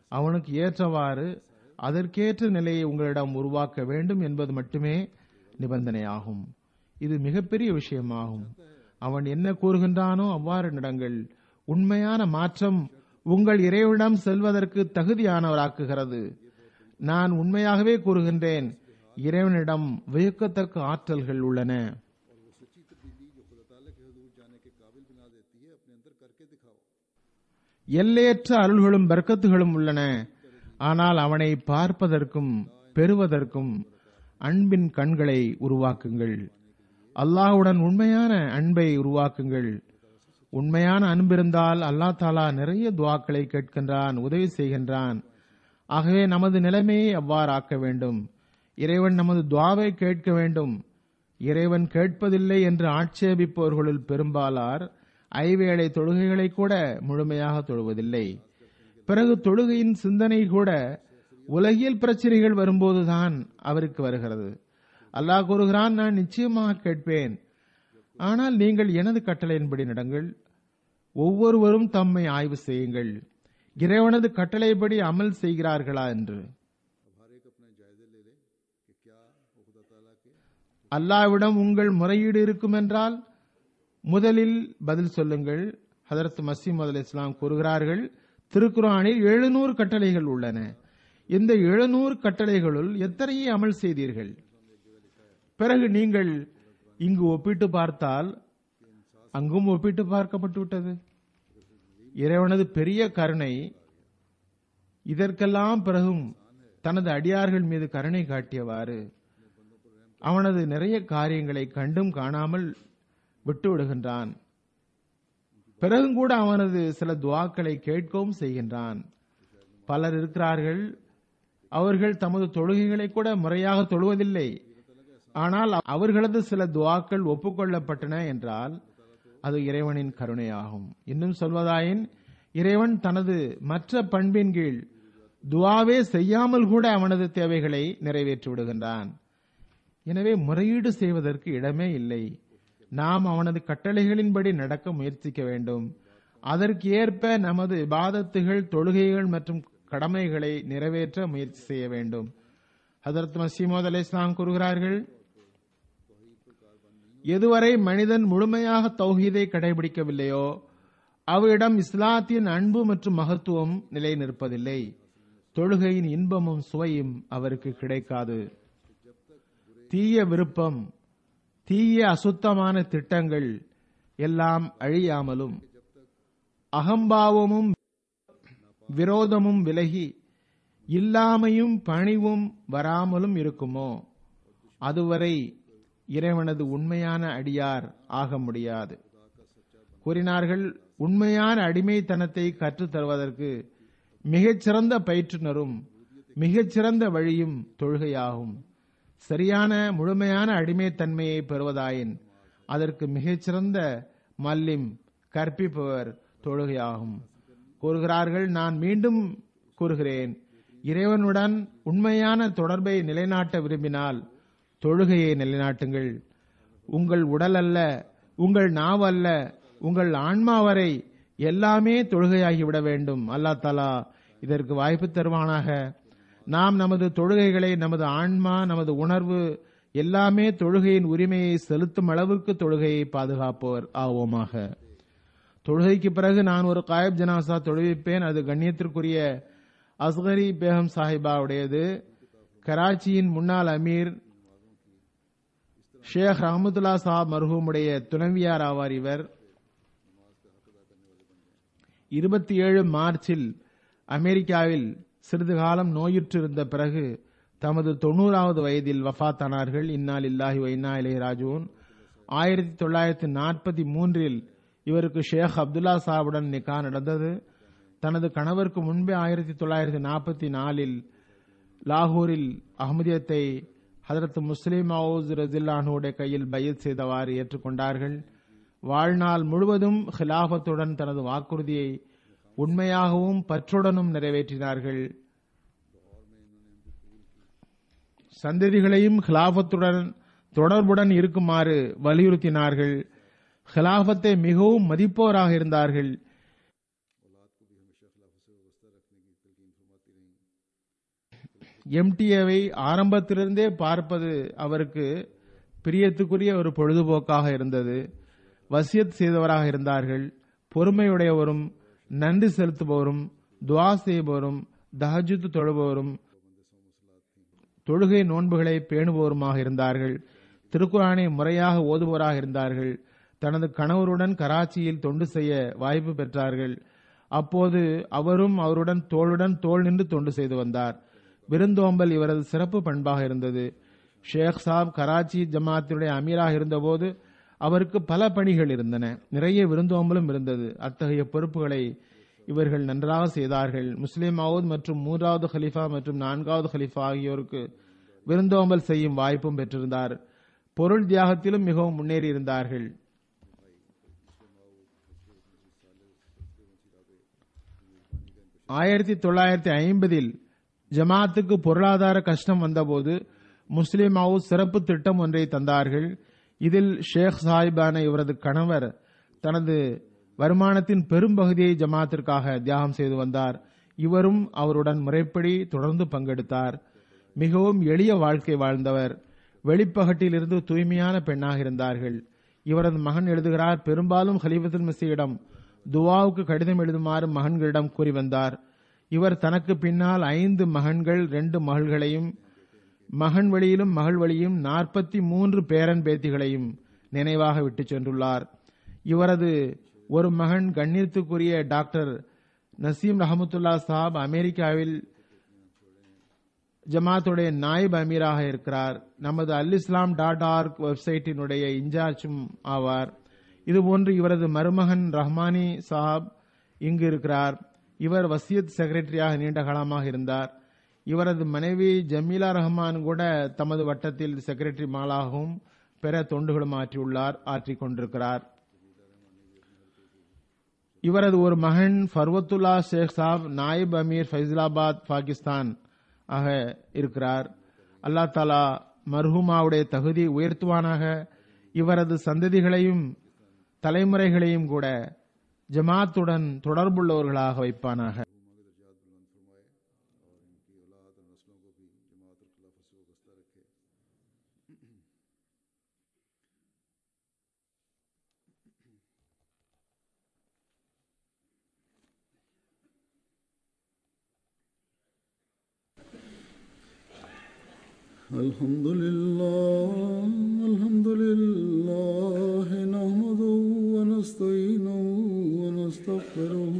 அவனுக்கு ஏற்றவாறு அதற்கேற்ற நிலையை உங்களிடம் உருவாக்க வேண்டும் என்பது மட்டுமே நிபந்தனையாகும் இது மிகப்பெரிய விஷயமாகும் அவன் என்ன கூறுகின்றானோ அவ்வாறு நடங்கள் உண்மையான மாற்றம் உங்கள் இறைவனிடம் செல்வதற்கு தகுதியானவராக்குகிறது நான் உண்மையாகவே கூறுகின்றேன் இறைவனிடம் வியக்கத்தக்க ஆற்றல்கள் உள்ளன और वो सच्ची तब्दीली जो खुदा ताला के हजूर जाने के काबिल बना देती है अपने अंदर करके दिखाओ எல்லையற்ற அருள்களும் बरकத்துகளும் உள்ளன ஆனால் அவனை பார்ப்பதற்கும் பெறுவதற்கும் அன்பின் கண்களை உருவாக்குங்கள் அல்லாஹ்வுடன் உண்மையான அன்பை உருவாக்குங்கள் உண்மையான அன்பிருந்தால் அல்லாஹ் தாலா நிறைய துவாக்களை கேட்கின்றான் உதவி செய்கின்றான் ஆகவே நமது நிலைமையை அவ்வாறு ஆக்க வேண்டும் இறைவன் நமது துவாவை கேட்க வேண்டும் இறைவன் கேட்பதில்லை என்று ஆட்சேபிப்பவர்களுள் பெரும்பாலார் ஐவேளை தொழுகைகளை கூட முழுமையாக தொழுவதில்லை பிறகு தொழுகையின் சிந்தனை கூட உலகியல் பிரச்சனைகள் வரும்போதுதான் அவருக்கு வருகிறது அல்லாஹ் கூறுகிறான் நான் நிச்சயமாக கேட்பேன் ஆனால் நீங்கள் எனது கட்டளையின்படி நடங்கள் ஒவ்வொருவரும் தம்மை ஆய்வு செய்யுங்கள் இறைவனது கட்டளைப்படி அமல் செய்கிறார்களா என்று अब हर एक अपने जायजे ले ले कि क्या वो खुदा ताला के அல்லாவிடம் உங்கள் முறையீடு இருக்கும் என்றால் முதலில் பதில் சொல்லுங்கள் ஹதரத் மசீம் அலி இஸ்லாம் கூறுகிறார்கள் திருக்குரானில் எழுநூறு கட்டளைகள் உள்ளன இந்த எழுநூறு கட்டளைகளுள் எத்தனையை அமல் செய்தீர்கள் பிறகு நீங்கள் இங்கு ஒப்பிட்டு பார்த்தால் அங்கும் ஒப்பிட்டு பார்க்கப்பட்டு விட்டது இறைவனது பெரிய கருணை இதற்கெல்லாம் பிறகும் தனது அடியார்கள் மீது கருணை காட்டியவாறு அவனது நிறைய காரியங்களை கண்டும் காணாமல் விட்டு விடுகின்றான் பிறகும் கூட அவனது சில துவாக்களை கேட்கவும் செய்கின்றான் பலர் இருக்கிறார்கள் அவர்கள் தமது தொழுகைகளை கூட முறையாக தொழுவதில்லை ஆனால் அவர்களது சில துவாக்கள் ஒப்புக்கொள்ளப்பட்டன என்றால் அது இறைவனின் கருணையாகும் இன்னும் சொல்வதாயின் இறைவன் தனது மற்ற பண்பின் கீழ் துவாவே செய்யாமல் கூட அவனது தேவைகளை நிறைவேற்றி விடுகின்றான் எனவே முறையீடு செய்வதற்கு இடமே இல்லை நாம் அவனது கட்டளைகளின்படி நடக்க முயற்சிக்க வேண்டும் அதற்கு ஏற்ப நமது இபாதத்துகள் தொழுகைகள் மற்றும் கடமைகளை நிறைவேற்ற முயற்சி செய்ய வேண்டும் ஹதரத் மசீமோத் அலி இஸ்லாம் கூறுகிறார்கள் எதுவரை மனிதன் முழுமையாக தௌஹீதை கடைபிடிக்கவில்லையோ அவரிடம் இஸ்லாத்தின் அன்பு மற்றும் மகத்துவம் நிலை நிற்பதில்லை தொழுகையின் இன்பமும் சுவையும் அவருக்கு கிடைக்காது தீய விருப்பம் தீய அசுத்தமான திட்டங்கள் எல்லாம் அழியாமலும் அகம்பாவமும் விரோதமும் விலகி இல்லாமையும் பணிவும் வராமலும் இருக்குமோ அதுவரை இறைவனது உண்மையான அடியார் ஆக முடியாது கூறினார்கள் உண்மையான அடிமைத்தனத்தை கற்றுத் தருவதற்கு மிகச்சிறந்த பயிற்றுனரும் மிகச்சிறந்த வழியும் தொழுகையாகும் சரியான முழுமையான அடிமைத்தன்மையை பெறுவதாயின் அதற்கு மிகச்சிறந்த மல்லிம் கற்பிப்பவர் தொழுகையாகும் கூறுகிறார்கள் நான் மீண்டும் கூறுகிறேன் இறைவனுடன் உண்மையான தொடர்பை நிலைநாட்ட விரும்பினால் தொழுகையை நிலைநாட்டுங்கள் உங்கள் உடல் அல்ல உங்கள் நாவ் அல்ல உங்கள் ஆன்மா வரை எல்லாமே தொழுகையாகிவிட வேண்டும் அல்லா தலா இதற்கு வாய்ப்பு தருவானாக நாம் நமது தொழுகைகளை நமது ஆன்மா நமது உணர்வு எல்லாமே தொழுகையின் உரிமையை செலுத்தும் அளவிற்கு தொழுகையை பாதுகாப்பவர் ஆவோமாக தொழுகைக்கு பிறகு நான் ஒரு காயப் ஜனாசா தொழுவிப்பேன் அது கண்ணியத்திற்குரிய அஸ்கரி பேகம் சாஹிபாவுடையது கராச்சியின் முன்னாள் அமீர் ஷேக் ரஹமதுல்லா சாப் மர்ஹூமுடைய துணைவியார் ஆவார் இவர் இருபத்தி ஏழு மார்ச்சில் அமெரிக்காவில் சிறிது காலம் நோயுற்றிருந்த பிறகு தமது தொண்ணூறாவது வயதில் வஃத்தானார்கள் இன்னால் இல்லாஹி வைனா இலே ராஜூன் ஆயிரத்தி தொள்ளாயிரத்தி நாற்பத்தி மூன்றில் இவருக்கு ஷேக் அப்துல்லா சாவுடன் நிக்கா நடந்தது தனது கணவருக்கு முன்பே ஆயிரத்தி தொள்ளாயிரத்தி நாற்பத்தி நாலில் லாகூரில் அகமதியத்தை ஹதரத் முஸ்லிம் அவுஸ் ரஜில்லானுடைய கையில் பையத் செய்தவாறு ஏற்றுக்கொண்டார்கள் வாழ்நாள் முழுவதும் ஹிலாபத்துடன் தனது வாக்குறுதியை உண்மையாகவும் பற்றுடனும் நிறைவேற்றினார்கள் சந்ததிகளையும் ஹிலாபத்துடன் தொடர்புடன் இருக்குமாறு வலியுறுத்தினார்கள் ஹிலாபத்தை மிகவும் மதிப்போராக இருந்தார்கள் எம்டிஏவை ஆரம்பத்திலிருந்தே பார்ப்பது அவருக்கு பிரியத்துக்குரிய ஒரு பொழுதுபோக்காக இருந்தது வசியத் செய்தவராக இருந்தார்கள் பொறுமையுடையவரும் நன்றி செலுத்துபவரும் துவா செய்பவரும் தஹஜுத் தொழுபவரும் தொழுகை நோன்புகளை பேணுபவருமாக இருந்தார்கள் திருக்குறானை முறையாக ஓதுபவராக இருந்தார்கள் தனது கணவருடன் கராச்சியில் தொண்டு செய்ய வாய்ப்பு பெற்றார்கள் அப்போது அவரும் அவருடன் தோளுடன் தோள் நின்று தொண்டு செய்து வந்தார் விருந்தோம்பல் இவரது சிறப்பு பண்பாக இருந்தது ஷேக் சாப் கராச்சி ஜமாத்தினுடைய அமீராக இருந்தபோது அவருக்கு பல பணிகள் இருந்தன நிறைய விருந்தோம்பலும் இருந்தது அத்தகைய பொறுப்புகளை இவர்கள் நன்றாக செய்தார்கள் முஸ்லிம் மவுத் மற்றும் மூன்றாவது ஹலிஃபா மற்றும் நான்காவது ஹலிஃபா ஆகியோருக்கு விருந்தோம்பல் செய்யும் வாய்ப்பும் பெற்றிருந்தார் பொருள் தியாகத்திலும் மிகவும் முன்னேறி இருந்தார்கள் ஆயிரத்தி தொள்ளாயிரத்தி ஐம்பதில் ஜமாத்துக்கு பொருளாதார கஷ்டம் வந்தபோது முஸ்லிம் ஹவுஸ் சிறப்பு திட்டம் ஒன்றை தந்தார்கள் இதில் ஷேக் சாஹிபான இவரது கணவர் தனது வருமானத்தின் பெரும்பகுதியை ஜமாத்திற்காக தியாகம் செய்து வந்தார் இவரும் அவருடன் முறைப்படி தொடர்ந்து பங்கெடுத்தார் மிகவும் எளிய வாழ்க்கை வாழ்ந்தவர் வெளிப்பகட்டிலிருந்து தூய்மையான பெண்ணாக இருந்தார்கள் இவரது மகன் எழுதுகிறார் பெரும்பாலும் ஹலீஃபத்துல் மசியிடம் துவாவுக்கு கடிதம் எழுதுமாறு மகன்களிடம் கூறி வந்தார் இவர் தனக்கு பின்னால் ஐந்து மகன்கள் ரெண்டு மகள்களையும் மகன் வழியிலும் மகள் வழியும் நாற்பத்தி மூன்று பேரன் பேத்திகளையும் நினைவாக விட்டுச் சென்றுள்ளார் இவரது ஒரு மகன் கண்ணியத்துக்குரிய டாக்டர் நசீம் ரஹமத்துல்லா சாப் அமெரிக்காவில் ஜமாத்துடைய நாயிப் அமீராக இருக்கிறார் நமது அல் இஸ்லாம் டாட் ஆர்க் வெப்சைட்டினுடைய இன்சார்ஜும் ஆவார் இதுபோன்று இவரது மருமகன் ரஹ்மானி சாப் இங்கு இருக்கிறார் இவர் வசியத் செக்ரட்டரியாக நீண்ட காலமாக இருந்தார் இவரது மனைவி ஜமீலா ரஹ்மான் கூட தமது வட்டத்தில் செக்ரட்டரி மாலாகவும் பிற தொண்டுகளும் ஆற்றியுள்ளார் ஆற்றிக் கொண்டிருக்கிறார் இவரது ஒரு மகன் ஃபர்வத்துல்லா ஷேக் சாப் நாயிப் அமீர் ஃபைசலாபாத் பாகிஸ்தான் ஆக இருக்கிறார் அல்லா தாலா மர்ஹூமாவுடைய தகுதி உயர்த்துவானாக இவரது சந்ததிகளையும் தலைமுறைகளையும் கூட ஜமாத்துடன் தொடர்புள்ளவர்களாக வைப்பானாக الحمد لله الحمد لله نحمده ونستعينه ونستغفره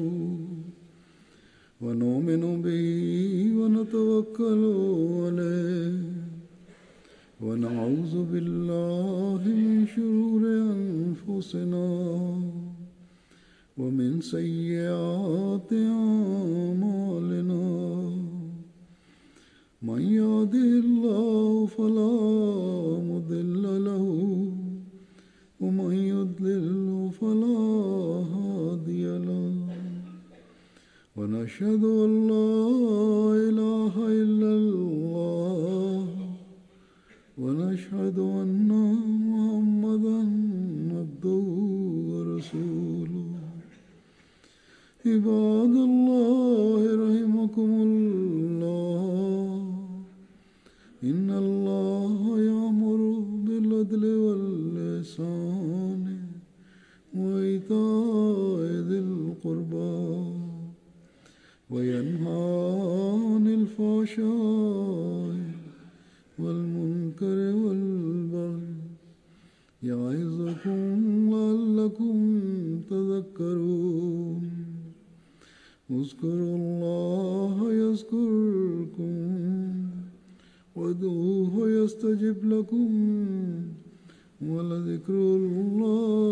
ونؤمن به ونتوكل عليه ونعوذ بالله من شرور أنفسنا ومن سيئات أعمالنا من يهده الله فلا مضل له ومن يضلل فلا هادي له ونشهد ان لا اله الا الله ونشهد ان محمدا عبده ورسوله عباد الله رحمكم الله إن الله يأمر بالعدل واللسان وإيتاء ذي القربى وينهى عن الفحشاء والمنكر والبغي يعظكم لعلكم تذكرون اذكروا الله يذكركم وادعوه يستجب لكم ولذكر الله